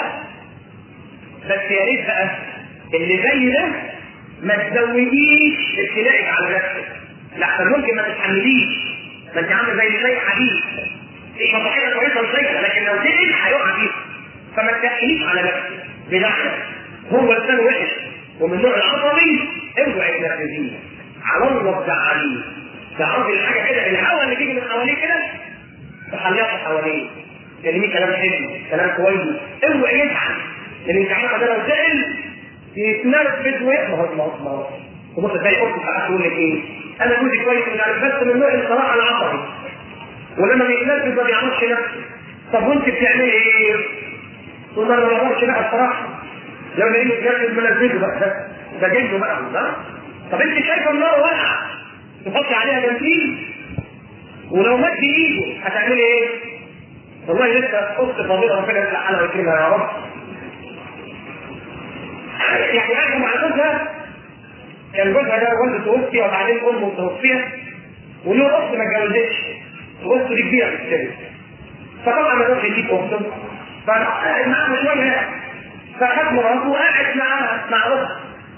بس يا ريت بقى اللي زي ده ما تزوديش ابتلاءك على نفسك لا ممكن ما تتحمليش ما انت عامله زي الشيء حديد في مصاحبه كويسه وشيء لكن لو تقل هيقع فيها فما تتقليش على نفسك بنحلك هو الانسان وحش ومن النوع العصبي اوعي تنفذيه على الله تزعليه تعرفي الحاجه كده الهواء اللي بيجي من حواليه كده تحلقي حواليه كلميه كلام حلو كلام كويس اوعي يزعل لان انت عارفه ده لو زعل يتنرفز ويحمر ما هو وبص تلاقي اختي ساعات تقول لك ايه انا جوزي كويس مش عارف بس من نوع الصراحه العصبي ولما بيتنرفز ما بيعرفش نفسه طب وانت بتعملي ايه؟ تقول له انا ما بعرفش بقى الصراحه لو لقيت يتنرفز منزله بقى ده جنبه بقى ها طب انت شايفه النار واقعه تحطي عليها بنزين ولو مد ايده هتعملي ايه؟ والله لسه اخت فاضله ربنا يصلح حالها ويكرمها يا رب يعني قاعده مع جوزها كان جوزها ده والده توفي وبعدين امه متوفيه وله اخت ما اتجوزتش واخته دي كبيره في السن فطبعا ما يروحش يجيب اخته فقعد معاها شويه فخد مراته وقعد معاها مع اختها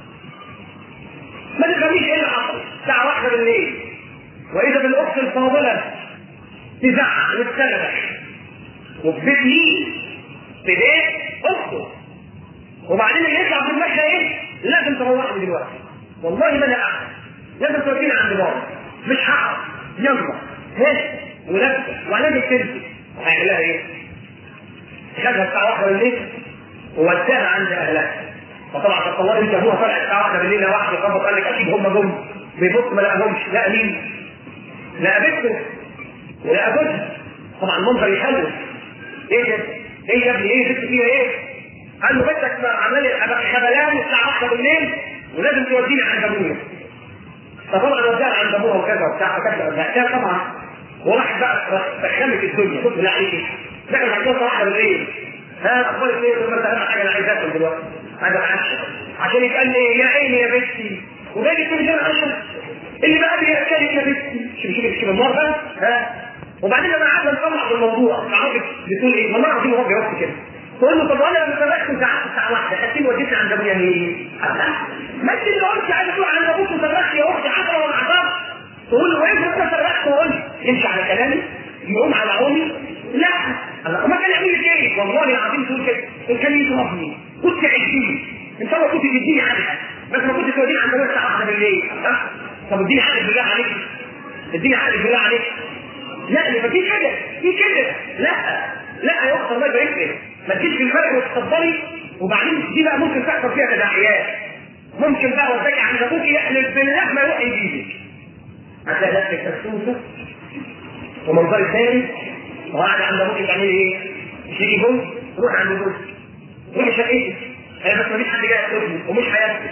ما تفهميش ايه اللي حصل الساعه واحدة بالليل واذا بالاخت الفاضله تزعق وتصرخ وفي بيت مين؟ في بيت اخته وبعدين اللي يطلع في المشهد ايه؟ لازم تروحني دلوقتي والله ما انا قاعد لازم توديني عند بابا مش هقعد يلا هش ولابسه وعلامة تلبس هيعمل لها ايه؟ خدها الساعة واحدة بالليل ووداها عند اهلها فطبعا تصور انت ابوها طلع الساعه 1 بالليل واحد خبط قال لك اكيد هم جم بيبص ما لقاهمش لا مين؟ لا بنته ولا جوزها طبعا المنظر يخوف ايه ده؟ ايه يا ابني ايه بنت فيها ايه؟ قال له بنتك عمال خبلان الساعه 1 بالليل ولازم توديني عند ابويا فطبعا وداها عند ابوها وكذا وبتاع فكذا بعتها طبعا وراح بقى سخنت الدنيا شوف بالله عليك دخل على الصوت واحده بالليل ها اخبارك ايه؟ قلت اهم حاجه انا عايز اكل دلوقتي عايز اتعشى عشان يتقال لي يا عيني يا بنتي وباجي تقول لي انا عشان اللي بقى لي اكلت يا بنتي شوف شوف شوف النار بقى ها وبعدين لما قعدنا نطلع في الموضوع تعرفي بتقول ايه؟ والله العظيم هو بيوقف كده تقول له طب انا لما سبقت انت قعدت ساعه واحده خدتني وديتني عند ابويا ليه؟ ما انت اللي قلت عايز تروح عند ابوك وسرقت يا اختي عشرة ولا عشرة تقول له ايه انت سرقت وقلت يمشي على كلامي يقوم على عوني لا الله ما كان يعمل لي ايه والله العظيم تقول كده إن كان يضربني كنت عديني انت ما كنت تديني حاجه بس ما كنت توديني عند ابويا الساعه 1 بالليل ها؟ طب اديني حاجه بالله عليك اديني حاجه بالله عليك لا ما في كده في كده لا لا يا اخت الله يبارك لك ما تجيش في الفرق وتفضلي وبعدين دي بقى ممكن تحصل فيها تداعيات ممكن بقى وتجي عند ابوك يحلف بالله ما يروح يجيبك هتلاقي نفسك مكسوفه ومنظرك ثاني وقاعد عند ابوك تعملي ايه؟ تيجي جوز روح عند جوز روح شقتك انا بس مفيش حد جاي ياخدني ومش هياخدك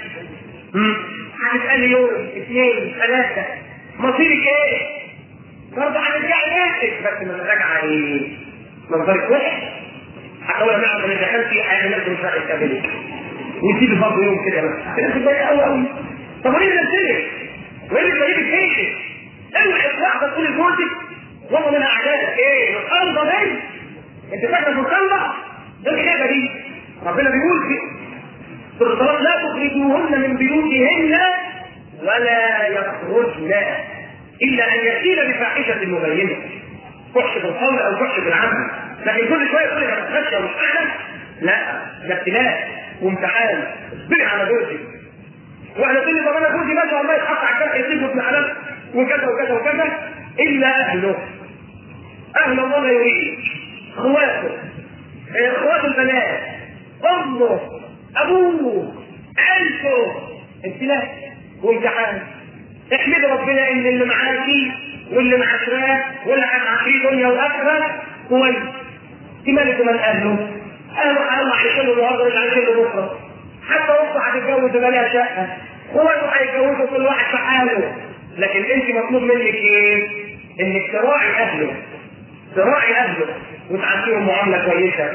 هتسالي يوم اثنين ثلاثه مصيرك ايه؟ برضه هترجعي بيتك بس لما راجعه ايه؟ منظرك وحش حتى لو نعرف ان دخلتي حاجه لازم مش راح تقابلك وتسيبي برضه يوم كده بس كده تبقى قوي قوي طب وليه نزلك؟ وايه اللي جايبك ايه؟ اوعي واحده تقول لجوزك والله من اعدائك ايه؟ الخلطه دي انت فاكر في الخلطه؟ ده الحاجه دي ربنا بيقول في في الصلاه لا تخرجوهن من بيوتهن ولا يخرجن الا ان ياتين بفاحشه مبينه فحش في القول او فحش في العمل لكن كل شويه يقول لك هتتخشى ومش اعلم لا ده ابتلاء وامتحان اصبري على جوزك واحنا تقول لي طب انا جوزي ما شاء الله يتحط على الجرح يسيبه ابن حلال وكذا وكذا وكذا الا اهله اهل الله لا يريد اخواته اخوات البنات امه ابوه عيلته ابتلاء وامتحان احمد ربنا ان اللي معاكي واللي معاشراه واللي هتعاشريه دنيا واخره كويس في ملك من اهله اهله هيطلع عايشين له النهارده مش عايشين له بكره حتى اخته هتتجوز يبقى لها شقه اخواته هيتجوزوا كل واحد في حاله لكن انت مطلوب منك ايه؟ انك تراعي اهله تراعي اهله وتعامليهم معامله كويسه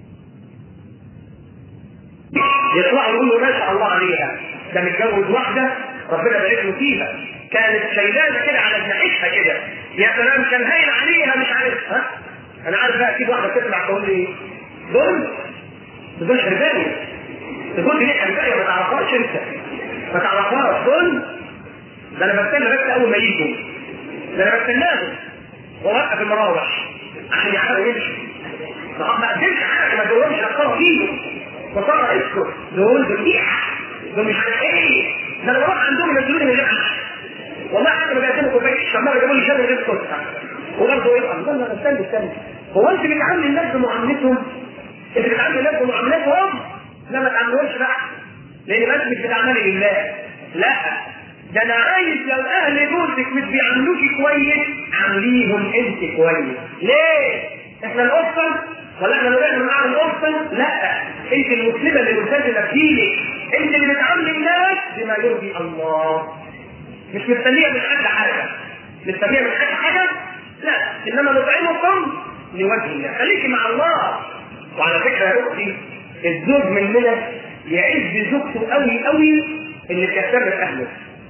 يطلعوا يقولوا ما شاء الله عليها ده متجوز واحده ربنا بارك له فيها كانت شيلانه كده على جناحتها كده يا سلام كان هاين عليها مش عارف ها انا عارف بقى اكيد واحده تسمع تقول لي دول دول حرباني تقول لي ليه حرباني ما تعرفهاش انت ما تعرفهاش دول ده انا بستنى بس اول ما يجوا ده انا بستناهم ووقف المراوح عشان يعرفوا يمشوا ما قدمش حاجه ما تقولهمش اختاروا فيه وصار اسكت دول ذبيحه دول مش عارف ايه ده انا بروح عندهم ينزلوني من الجامعه والله حتى ما بيقدموا كوبايه الشمال جابوا لي شغل غير سكر وبرضه ايه الله لا استنى استنى هو انت بتعامل الناس بمعاملتهم؟ انت بتعامل الناس بمعاملتهم؟ لا ما تعاملهمش بقى لان الناس مش بتعملي لله لا ده انا عايز لو اهل جوزك مش بيعاملوكي كويس عامليهم انت كويس ليه؟ احنا الاسره ولا احنا لو احنا معانا الاسره لا انت المسلمه اللي ملتزمه بدينك انت اللي بتعاملي الناس بما يرضي الله مش مستنيه من حد حاجه مستنيه من حد حاجه لا انما نطعمكم لوجه الله خليكي مع الله وعلى فكره يا اختي الزوج مننا يعز بزوجته قوي قوي اللي بتعتبر اهله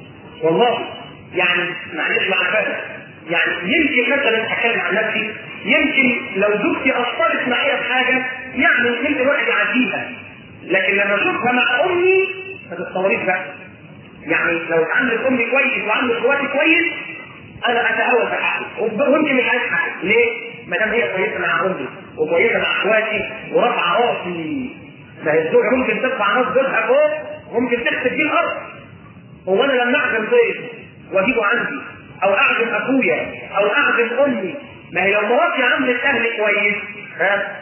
والله يعني معلش مع فرق يعني يمكن مثلا اتكلم عن نفسي يمكن لو زوجتي اثرت معايا في حاجه يعني يمكن الواحد يعديها لكن لما اشوفها مع امي ما تتصوريش بقى يعني لو اتعاملت امي كويس وعاملت اخواتي كويس انا اتهاون في حقي وانت مش عايز حقي ليه؟ ما دام هي كويسه مع امي وكويسه مع اخواتي ورافعه راسي ما هي الزوجه ممكن ترفع راس جوزها فوق ممكن تخسف بيه الارض هو انا لما اعزم ضيف واجيبه عندي او اعزم اخويا او اعزم امي ما هي لو مراتي عملت اهلي كويس ها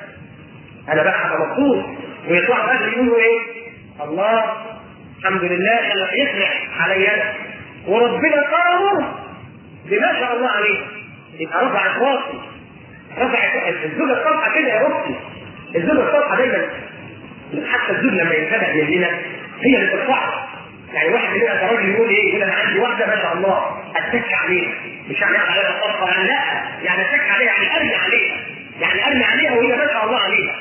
انا بقى هبقى مبسوط ويطلعوا اهلي يقولوا ايه؟ الله الحمد لله يفرح عليا وربنا كرمه بما شاء الله عليه يبقى رفعت راسي رفعت الزوجه الصالحه كده يا اختي الزوجه الصالحه دايما حتى الزوج لما يتبع مننا هي اللي ترفعه يعني واحد مننا كراجل يقول ايه؟ يقول انا عندي واحده ما شاء الله اتك عليها مش يعني عليها صفقه يعني لا يعني اتك عليها يعني ارمي عليها يعني ارمي عليها وهي ما شاء الله عليها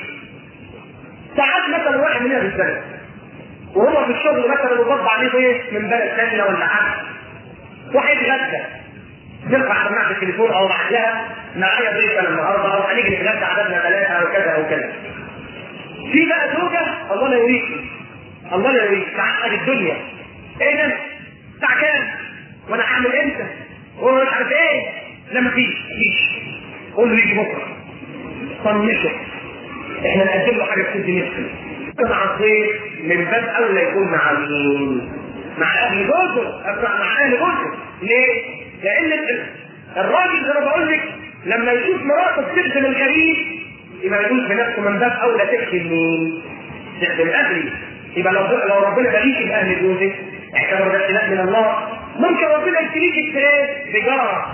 ساعات مثلا واحد مننا في البلد وهو في الشغل مثلا وضب عليه ايه من بلد ثانيه ولا حاجه وهيتغدى ترفع سماعه التليفون او بعت لها معايا ضيف انا النهارده او هنيجي نتغدى عددنا ثلاثه او كذا او كذا. في بقى زوجه الله لا يوريكي الله لا يوريكي تعقد الدنيا. ايه ده؟ الساعه كام؟ وانا هعمل امتى؟ وانا مش عارف ايه؟ لا مفيش مفيش. قول له يجي بكره. طنشه. احنا نقدم له حاجه تسد نفسه. مع الضيف من باب اولى يكون مع مين؟ مع اهل جوزه مع اهل جوزه ليه؟ لان الراجل زي ما بقول لك لما يشوف مراته بتخدم الغريب يبقى يقول في نفسه من باب اولى تخدم مين؟ تخدم اهلي يبقى لو لو ربنا بليك باهل جوزك اعتبر ده ابتلاء من الله ممكن ربنا يبتليك ابتلاء بجاره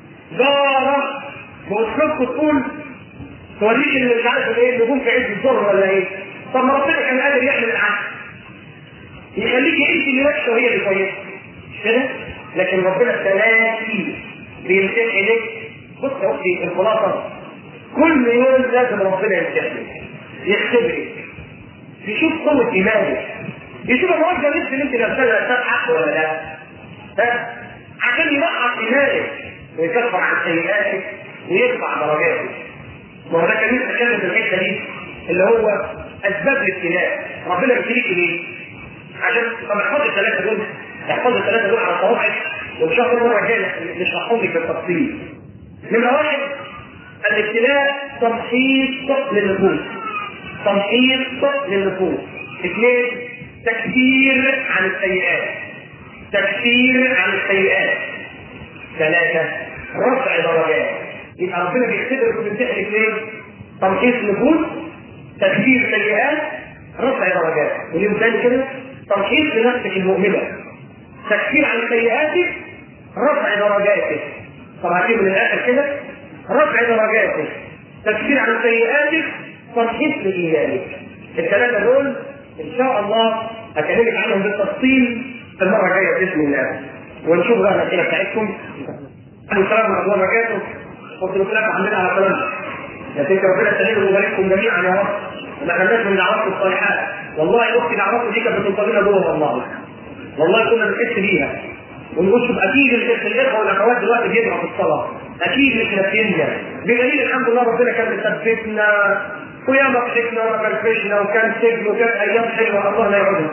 جاره باسلوبكم تقول توريك اللي مش عارف ايه النجوم في عز الظهر ولا ايه طب ما ربنا كان قادر يعمل العكس يخليك انت اللي وحشه وهي اللي كويسه مش كده؟ لكن ربنا ابتلاكي بيمتحن لك بص يا اختي الخلاصه كل يوم لازم ربنا يمتحنك يختبرك يشوف قوه ايمانك يشوف الموجه اللي انت نفسها ده حق ولا لا ها عشان يوقع ايمانك ويكفر عن سيئاتك ويرفع درجاتك ما هو ده كان لسه اتكلم في الحته دي اللي هو اسباب الابتلاء ربنا بيبتليك ليه؟ عشان طب احفظ الثلاثه دول احفظ الثلاثه دول على صوابعك وان شاء الله المره الجايه نشرحهم لك بالتفصيل. نمره واحد الابتلاء تمحيص للنفوس. تمحيص للنفوس. اثنين تكفير عن السيئات. تكفير عن السيئات. ثلاثه رفع درجات. يبقى ربنا بيختبرك وبيمتحن اثنين تمحيص نفوس تكفير سيئات رفع درجات واليوم تاني كده تمحيص لنفسك المؤمنه تكفير عن سيئاتك رفع درجاتك طب هجيب من الاخر كده رفع درجاتك تكفير عن سيئاتك تمحيص لايمانك الثلاثه دول ان شاء الله هكلمك عنهم بالتفصيل في المره الجايه باذن الله ونشوف بقى الاسئله بتاعتكم السلام ورحمه الله وبركاته قلت له كلام عندنا على كلامنا يا سيدي ربنا يسلمكم ويبارككم جميعا يا رب ما خلناش من دعواتكم الصالحات والله اختي دعواتكم دي كانت بتنتظرنا جوه والله والله كنا بنحس بيها ونقول شوف اكيد الاخوه والاخوات دلوقتي بيدعوا في الصلاه اكيد مش ناسينا بدليل الحمد لله ربنا كان مثبتنا وياما ضحكنا وما فرفشنا وكان سجن وكانت ايام حلوه الله لا يعودها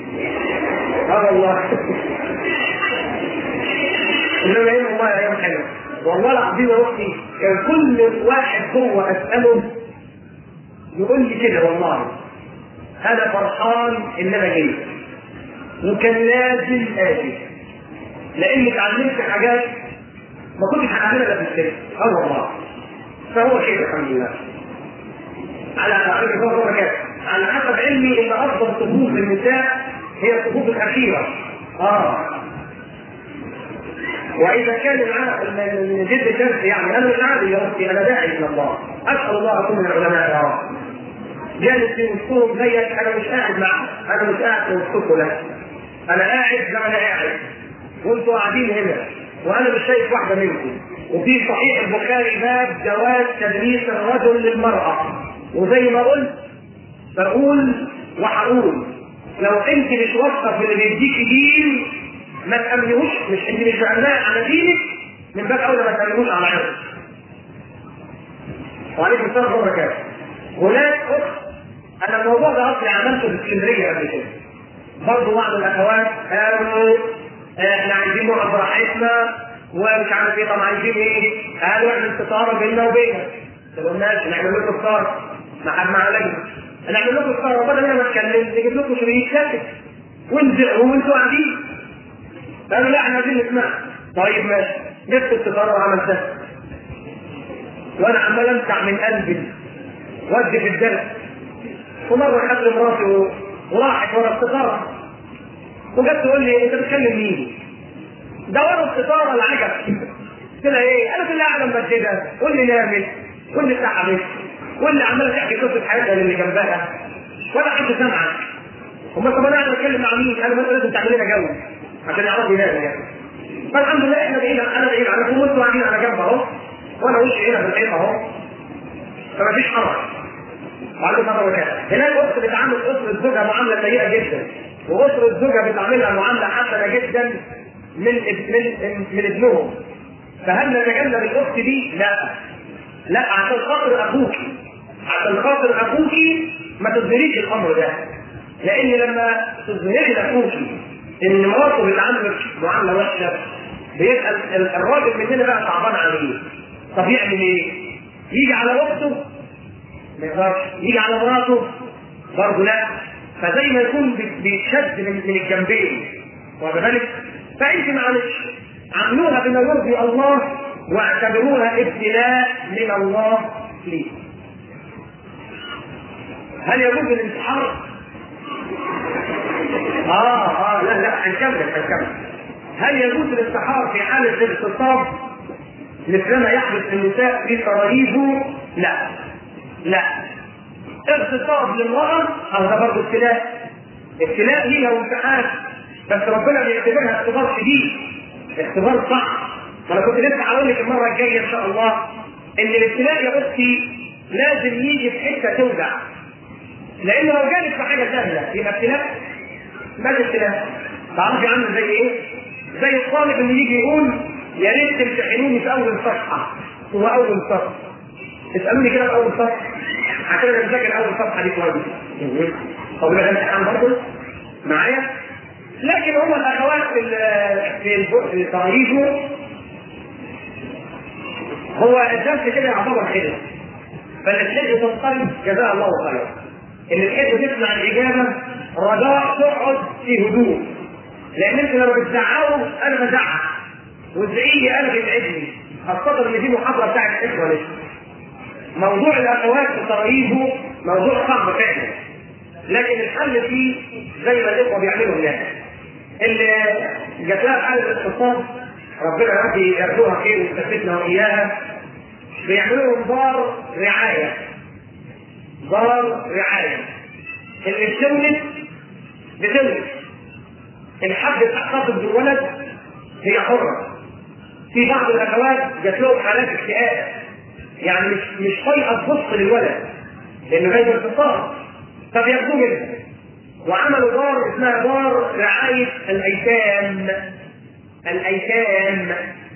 اه والله انما ايه والله ايام حلوه والله العظيم يا اختي كان كل واحد جوه اساله يقول لي كده والله انا فرحان ان انا جيت وكان لازم اجي لاني اتعلمت حاجات ما كنتش هعملها الا في السجن اه والله فهو كده الحمد لله على على حسب علمي ان افضل صفوف النساء هي الصفوف الاخيره اه واذا كان من جد شرح يعني انا مش عادي يا ربي انا داعي الى الله اسال الله اكون من العلماء يا رب جالس في وسطهم زيك انا مش قاعد معك انا مش قاعد في وسطكم لا انا قاعد زي ما انا قاعد وانتوا قاعدين هنا وانا مش شايف واحده منكم وفي صحيح البخاري باب جواز تدريس الرجل للمراه وزي ما قلت بقول وهقول لو انت مش واثقه في اللي بيديكي دين ما تأمنهوش مش انت مش معناه على دينك من باب اولى ما تأمنهوش على عرض وعليكم السلام ورحمه الله وبركاته هناك اخت انا الموضوع ده اصلي عملته في اسكندريه قبل كده برضه بعض الاخوات قالوا احنا عايزين نقعد براحتنا ومش عارف ايه طب عايزين ايه؟ قالوا احنا استطاره بيننا وبينك ما قلناش نعمل لكم استطاره ما حد مع لجنه نعمل لكم استطاره بدل ما نتكلم نجيب لكم شريك ساكت ونزعوا وانتوا قاعدين قالوا لا احنا عايزين نسمع طيب ماشي جبت الستاره وعملتها وانا عمال امسح من قلبي ودي في الدرس ومره خدت مراتي وراحت ورا الستاره وجت تقول لي انت بتكلم مين؟ ده ورا الستاره العجب قلت لها ايه؟ انا في اللي قاعده مبدده واللي نامت واللي سحبت واللي عماله تحكي قصه حياتها للي جنبها ولا حد سمعك هم طب انا قاعد اتكلم مع مين؟ انا مثلا لازم تعمل لنا جو عشان يعرفوا يناموا يعني فالحمد لله احنا بعيد انا بعيد عنكم وانتوا قاعدين على جنب اهو وانا وشي هنا في الحيط اهو فما فيش حرج وعليكم مرة وكذا هناك أخت بتعامل أسرة زوجها معاملة سيئة جدا وأسرة زوجها بتعاملها معاملة حسنة جدا من من من ابنهم فهل نتجنب الأخت دي؟ لا لا عشان خاطر أبوك عشان خاطر أبوك ما تظهريش الأمر ده لأن لما تظهري لأخوك إن مراته بتعاملك معاملة وحشة بيبقى الراجل مننا بقى صعبان عليه طب يعمل إيه؟ يجي على أخته ما يقدرش يجي على مراته برضه لا فزي ما يكون بيتشد من, من الجنبين واخد بالك فانت معلش عاملوها بما يرضي الله واعتبروها ابتلاء من الله ليه هل يجوز الانتحار؟ اه اه لا لا هنكمل هنكمل هل يجوز الانتحار في حالة الاغتصاب مثلما يحدث النساء في قرايبه؟ لا لا اغتصاب للمرأة أو ده برضه ابتلاء ابتلاء ليها وامتحان بس ربنا بيعتبرها اختبار شديد اختبار صعب انا كنت لسه هقول لك المره الجايه ان شاء الله ان الابتلاء يا اختي لازم يجي في حته توجع لان لو جالك في حاجه سهله يبقى ابتلاء ما ابتلاء تعرفي عامل زي ايه؟ زي الطالب اللي يجي يقول يا ريت تمتحنوني في اول صفحه هو اول صفحه اسالوني كده في اول صفحه عشان انا مذاكر اول صفحه دي كويس طب ده امتحان برضه معايا لكن هم الاخوات في في التعريف هو الدرس كده يعتبر حلو فالحج تنقلب جزاها الله خيرا ان الحج تسمع الاجابه رجاء تقعد في هدوء لان انت لما بتزعقوا انا بزعق وتزعيق لي انا بيتعبني خاصه ان دي محاضره بتاعت الاخوه لسه موضوع الاخوات في ترايبه موضوع صعب فعلا لكن الحل فيه زي ما الاخوه بيعملوا هناك اللي جات لها حاله الاقتصاد ربنا يرضي ياخدوها خير ويثبتنا واياها بيعملوا لهم دار رعايه دار رعايه اللي بتولد بتولد الحد تحتفظ بالولد هي حره في بعض الاخوات جات لهم حالات اكتئاب يعني مش مش طايقه تبص للولد لانه جاي باختصار فبياخدوه منها وعملوا دار اسمها دار رعايه الايتام الايتام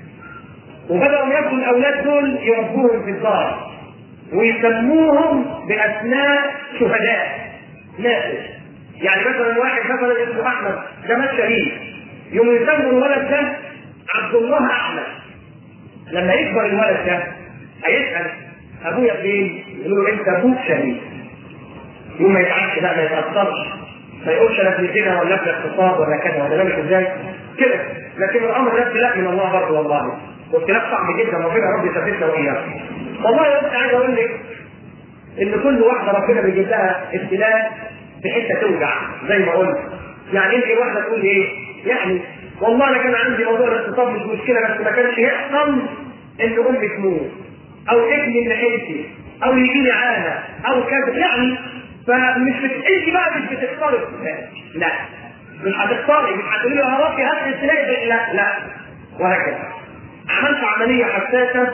وبداوا ياخدوا الاولاد دول يربوهم في الدار ويسموهم باسماء شهداء ناسج يعني مثلا واحد مثلا اسمه احمد ده مات شهيد يوم يسموا الولد ده عبد الله احمد لما يكبر الولد ده هيسال ابويا فين؟ يقول له انت ابوك شهيد يوم ما يتعبش بقى ما يتاثرش ما يقولش انا ابن كده ولا ابن اقتصاد ولا كذا ولا مالك ازاي كده لكن الامر ده ابتلاء من الله برضه والله وابتلاء صعب جدا ربنا رب يثبتنا واياكم والله يا اختي عايز اقول لك ان كل واحده ربنا بيجيب لها ابتلاء في حته توجع زي ما قلت يعني يمكن واحده تقول ايه؟ يعني والله انا كان عندي موضوع الاقتصاد مش مشكله بس ما كانش يحصل ان امي تموت او ابني اللي حيلتي او يجي لي عانه او كذا يعني فمش بت... انت بقى مش بتختاري لا مش هتختاري مش هتقولي له يا ربي هات ابتلاء لا لا وهكذا عملت عمليه حساسه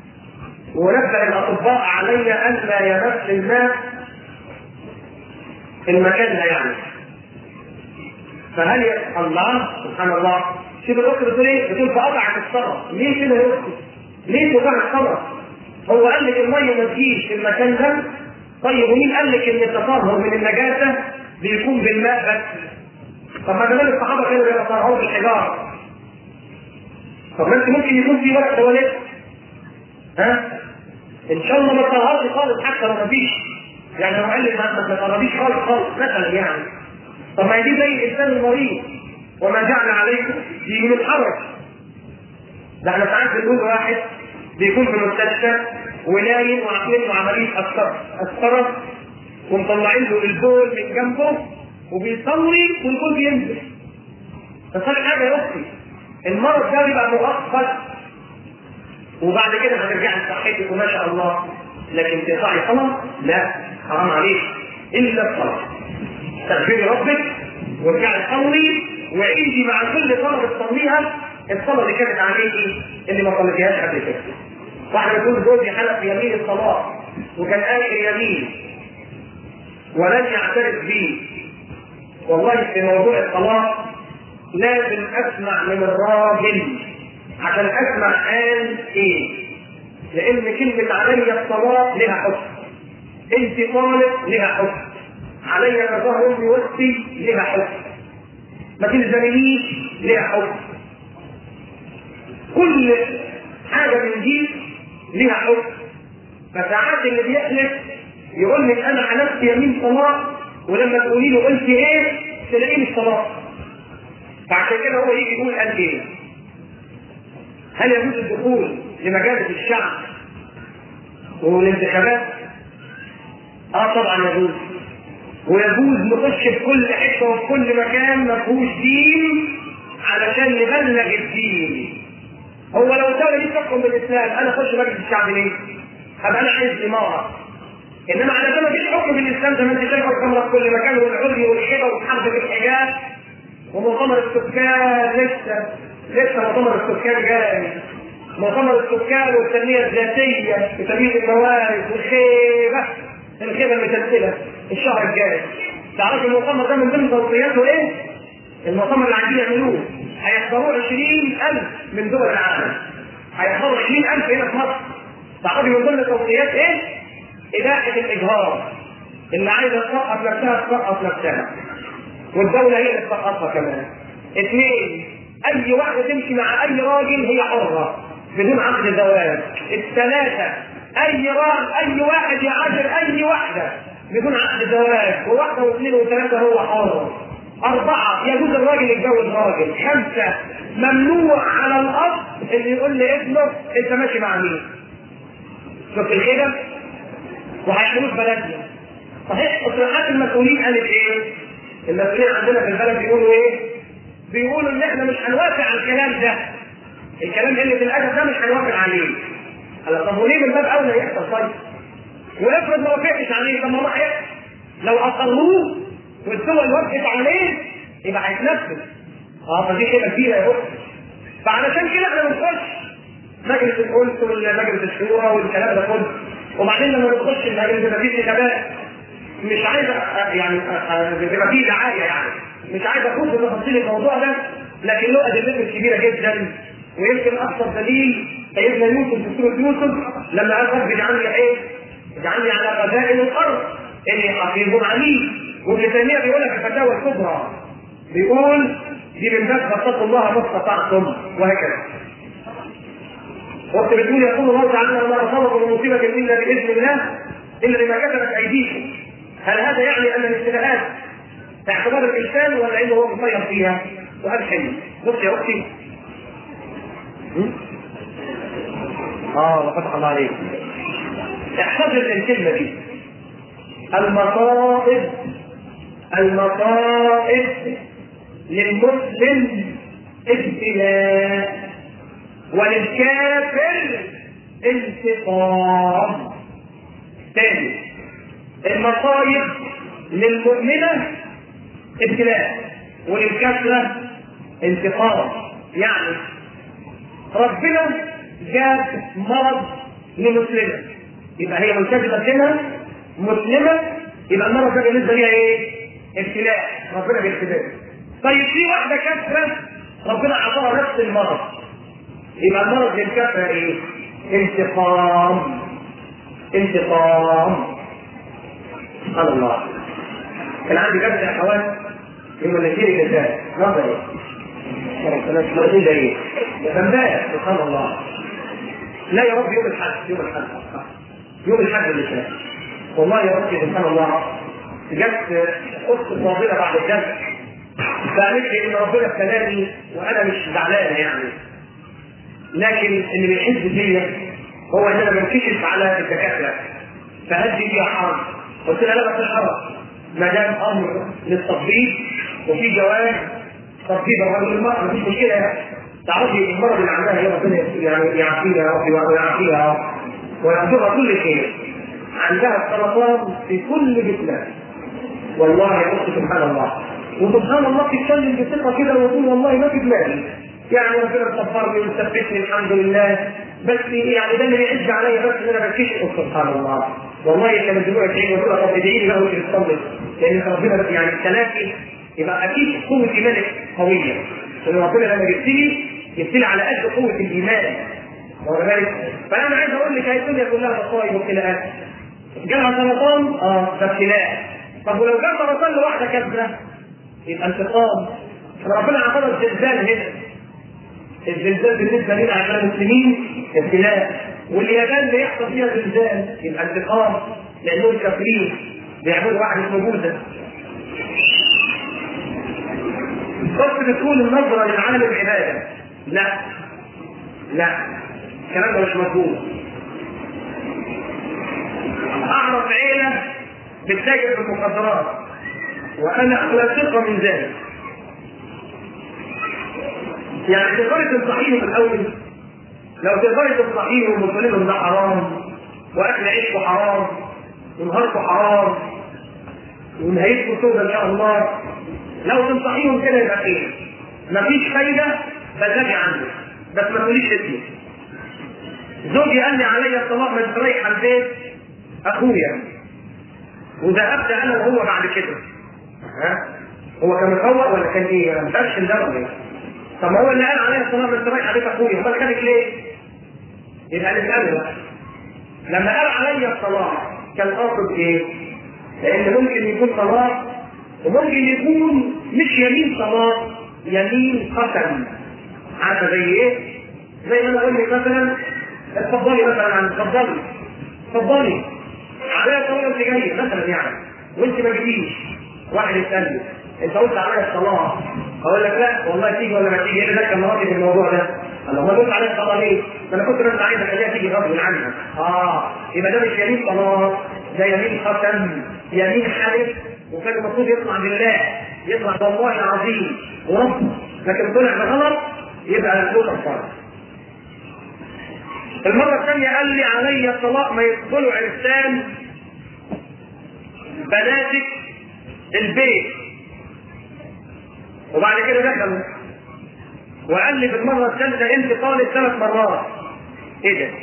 ونبه الاطباء علي ان لا يمس الماء المكان ده يعني فهل ي... الله سبحان الله شوف الاخت بتقول ايه؟ بتقول فقطعت الصبر ليه كده يا اختي؟ ليه تقطع الصبر؟ هو قال لك الميه ما تجيش في المكان ده طيب ومين قال لك ان التطهر من النجاسه بيكون بالماء بس؟ طب ما زمان الصحابه كانوا بيتطهروا بالحجاره طب ما انت ممكن يكون في وقت تواليت ها؟ ان شاء الله ما تطهرش خالص حتى لو ما فيش يعني لو قال لك ما تقربيش خالص خالص مثلا يعني طب ما هي دي زي الانسان المريض وما جعل عليكم في من الحرج ده احنا ساعات بنقول واحد بيكون في المستشفى ونايم وعاملين له عمليه قسطره ومطلعين له البول من جنبه وبيصلي والبول بينزل بس حاجه يا اختي المرض ده بيبقى مؤقت وبعد كده هترجعي لصحتك وما شاء الله لكن تقطعي صلاه لا حرام عليك الا الصلاه تغفري ربك وارجعي صلي وعيدي مع كل صلاه بتصليها الصلاه اللي كانت عليكي اللي ما صليتيهاش قبل كده. واحده بتقول زوجي حلف يمين الصلاه وكان اخر يمين ولن يعترف بي والله في موضوع الصلاه لازم اسمع من الراجل عشان اسمع قال ايه لان كلمه علي الصلاه لها حكم انت طالب لها حكم علي كظهر امي واختي لها حكم ما تلزمنيش لها حكم كل حاجه من دي لها حكم فساعات اللي بيحلف يقول لك انا حلفت يمين صلاه ولما تقولي له قلت ايه تلاقيه مش صلاه فعشان كده هو يجي يقول قال ايه هل يجوز الدخول لمجالس الشعب والانتخابات؟ اه طبعا يجوز ويجوز نخش في كل حته وفي كل مكان ما فيهوش دين علشان نبلغ الدين هو لو الدوله دي تحكم بالاسلام انا اخش مجلس الشعب ليه؟ هبقى انا عايز اماره انما على ما فيش حكم بالاسلام زي ما انت شايف الخمره في كل مكان والعري والحبه والحرب بالحجاب ومؤتمر السكان لسه لسه مؤتمر السكان جاي مؤتمر السكان والتنميه الذاتيه وتنميه الموارد والخيبه الخيبه المتسلسله الشهر الجاي تعرف المؤتمر ده من ضمن توصياته ايه؟ المؤتمر اللي عايزين يعملوه هيحضروه 20000 من دول العالم هيحضروا 20000 هنا في مصر تعرفي من ضمن التوصيات ايه؟ إباحة الإجهار اللي عايزة تسقط نفسها تسقط نفسها والدولة هي اللي تسقطها كمان اثنين أي واحدة تمشي مع أي راجل هي حرة بدون عقد زواج الثلاثة أي راجل أي واحد يعاشر أي واحدة بدون عقد زواج وواحدة واثنين وثلاثة هو حر أربعة يجوز الراجل يتجوز راجل خمسة ممنوع على الأب اللي يقول لابنه أنت ماشي مع مين؟ شوف الخدم وهيعملوه في بلدنا صحيح تصريحات المسؤولين قالت ايه؟ المسؤولين عندنا في البلد بيقولوا ايه؟ بيقولوا ان احنا مش هنوافق على الكلام ده الكلام اللي في الادب ده مش هنوافق عليه هلا طب وليه من باب اولى يحصل طيب؟ وافرض ما وافقتش عليه طب ما هو هيحصل لو اقروه والدول وافقت عليه يبقى هيتنفذ اه فدي كده كبيره يا بص فعلشان كده احنا بنخش مجلس الانس ومجلس الشورى والكلام ده كله وبعدين لما نخش المجلس يبقى فيه انتخابات مش عايز يعني يبقى فيه دعايه يعني مش عايز اخوض في تفاصيل الموضوع ده لكن له ادلته كبيره جدا ويمكن ابسط دليل سيدنا يوسف في سوره يوسف لما قال رب اجعلني ايه؟ اجعلني على خزائن الارض اني حفيظ عليم وابن تيميه بيقول لك الفتاوى الكبرى بيقول دي من باب فاتقوا الله ما استطعتم وهكذا وقت بتقول يقول الله تعالى وما اصابكم من مصيبه الا باذن الله الا بما كتبت ايديكم هل هذا يعني ان الابتلاءات اعتبار الانسان ولا انه هو مسير فيها؟ سؤال حلو بص يا اختي اه وفتح الله عليك احفظ الكلمه دي المصائب المصائب للمسلم ابتلاء وللكافر انتقام ثاني المصائب للمؤمنة ابتلاء وللكافرة انتقام يعني ربنا جاب مرض لمسلمة يبقى هي ملتزمة بها مسلمة يبقى المرض ده بالنسبة ليها ايه؟ ابتلاء ربنا بيختبرها طيب في واحدة كافرة ربنا أعطاها نفس المرض يبقى المرض للكفر ايه؟ انتقام انتقام سبحان الله كان عندي درس يا اخوان يوم الاثنين الجزائر نظري كانت ده ايه؟ امبارح سبحان الله لا يا رب يوم الحد يوم الحد يوم الحد اللي فات والله يا رب سبحان الله جت اخت فاضله بعد الدرس فقالت لي ان ربنا ابتلاني وانا مش زعلانه يعني لكن اللي بيحس بيا هو ان انا بنكشف على الدكاتره فهدي فيها حرج قلت لها لا ما فيش حرج ما دام امر للتطبيق وفي جواز تطبيق الرجل المرأة مفيش مشكله يعني تعرفي المرض اللي عندها هي ربنا يعني يعافيها يا رب ويعافيها ويرزقها كل خير عندها السرطان في كل جسمها والله يا اختي سبحان الله وسبحان الله تتكلم بثقه كده وتقول والله ما في دماغي يعني ربنا صبرني وثبتني الحمد لله بس يعني ده اللي بيعز عليا بس ان انا بكشف سبحان الله والله كان دموع عين وتقول طب ادعي لي بقى وانت بتصلي لان ربنا يعني التلاقي يبقى اكيد قوه ايمانك قويه لان ربنا لما يبتلي يبتلي على قد قوه الايمان واخد بالك؟ فانا عايز اقول لك هي الدنيا كلها مصايب وابتلاءات جالها سرطان اه ده ابتلاء طب ولو جال سرطان لواحده كذبه يبقى انتقام ربنا عطانا الزلزال هنا الزلزال بالنسبه لنا عشان المسلمين ابتلاء واليابان اللي يحصل فيها زلزال يبقى انتقام لانهم كافرين بيعملوا واحد اسمه بوذا بس بتكون النظره للعالم العباده لا لا الكلام ده مش مظبوط اعرف عيله بتتاجر في المخدرات وانا على ثقه من ذلك يعني تقدري تنصحيهم الاول لو تقدري تنصحيهم وتقولي لهم ده حرام واكل عيشكم حرام ونهاركم حرام ونهايتكم سودة ان شاء الله لو تنصحيهم كده يبقى خير مفيش فايده بلغي عنه بس ما تقوليش اسمي زوجي قال لي عليا الطلاق من رايح البيت اخويا وذهبت انا وهو بعد كده ها هو كان مفوق ولا كان ايه؟ مش عارف ده ولا ايه؟ طب ما هو اللي قال عليا الصلاه من رايح بيت اخويا امال خدك ليه؟ يبقى اللي قال بقى لما قال عليا الصلاه كان قاصد ايه؟ لان ممكن يكون صلاه وممكن يكون مش يمين صلاه يمين قسم عارفه زي ايه؟ زي ما انا اقول لك مثلا اتفضلي مثلا عن اتفضلي اتفضلي عليا الصلاه انت جاي مثلا يعني وانت ما جيتيش واحد يسالني انت قلت عليا الصلاه اقول لك لا والله تيجي ولا ما تيجي ايه ده كان مراتي في الموضوع ده انا ما قلت عليها الصلاه ليه؟ ده انا كنت بس عايز اخليها تيجي غصب عنها اه يبقى ده مش يمين صلاه ده يمين قسم يمين حلف وكان المفروض يطلع بالله يطلع بالله العظيم ورب لكن طلع بغلط يبقى له كفاره المرة الثانية قال لي علي الطلاق ما يدخلوا عرسان بناتك البيت وبعد كده دخلوا وقال لي في المرة الثالثة انت طالب ثلاث مرات ايه ده؟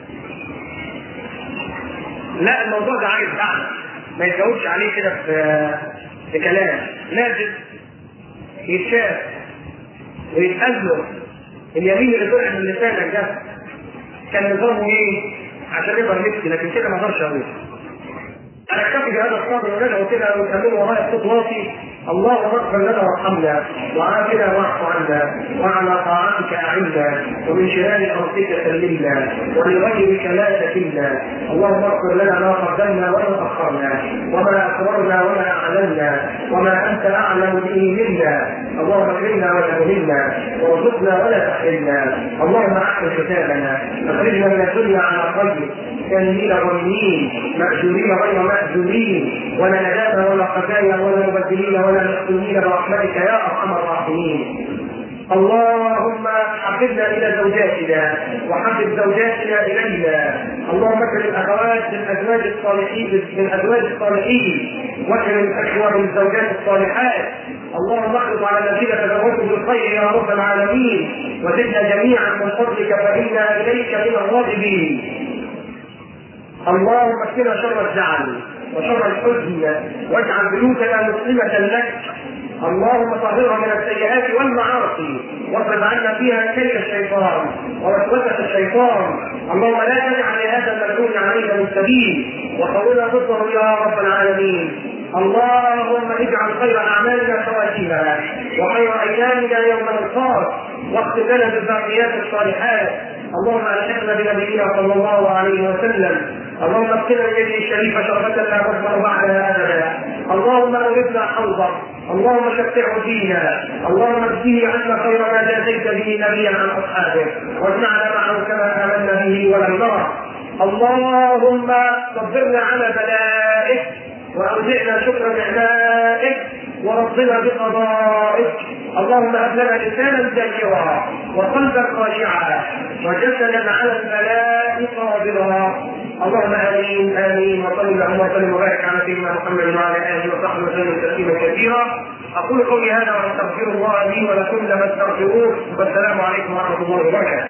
لا الموضوع ده عايز قعدة ما يتجاوبش عليه كده في في كلام لازم يتشاف ويتقال له اليمين اللي طلع من لسانك ده كان نظامه ايه؟ عشان يقدر يمشي لكن كده ما اقدرش اقول انا اكتفي بهذا الصبر وندعو كده وتكلموا ورايا صوت واطي اللهم اغفر لنا وارحمنا وعافنا واعف عنا وعلى طاعتك اعنا ومن شرار ارضك سلمنا ولغيرك لا تكلنا اللهم اغفر لنا ما قدمنا وما اخرنا وما اسررنا وما اعلنا وما انت اعلم به منا اللهم اكرمنا ولا تهنا وارزقنا ولا تحرمنا اللهم احسن كتابنا اخرجنا من الدنيا على خير كاملين غنيين مأجورين غير مأجورين ولا ندامة ولا خزايا ولا مبدلين ولا مفتونين برحمتك يا أرحم الراحمين اللهم حببنا الى زوجاتنا وحبب زوجاتنا الينا اللهم اكرم الاخوات بالازواج الصالحين بالازواج الصالحين واكرم الاخوه بالزوجات الصالحات اللهم اخلص على الذين تزوجوا بالخير يا رب العالمين وزدنا جميعا من فضلك فانا اليك من الراغبين اللهم اكفنا شر الزعل وشر الحزن واجعل بيوتنا مسلمة لك اللهم طهرها من السيئات والمعاصي واصرف عنا فيها كيد الشيطان ووسوسة الشيطان اللهم لا تجعل لهذا الملعون عليك من سبيل وقولنا ضده يا رب العالمين اللهم اجعل خير اعمالنا خواتيمها وخير ايامنا يوم نلقاك واختم لنا بالباقيات الصالحات اللهم الحقنا بنبينا صلى الله عليه وسلم اللهم اغفر يده الشريفه شربة لا تظهر بعدها ابدا اللهم اورثنا حوضه اللهم شفعه فينا اللهم اجزيه عنا خير ما جازيت به نبيا عن اصحابه واجمعنا معه كما امنا به ولم نره اللهم صبرنا على بلائك واوزعنا شكر نعمائك ورضنا بقضائك اللهم هب لنا لسانا ذاكرا وقلبا خاشعا وجسدا على البلاء صابرا اللهم امين امين وصل اللهم وسلم وبارك على سيدنا محمد وعلى اله وصحبه وسلم تسليما كثيرا اقول قولي هذا واستغفر الله لي ولكم لما استغفروه والسلام عليكم ورحمه الله وبركاته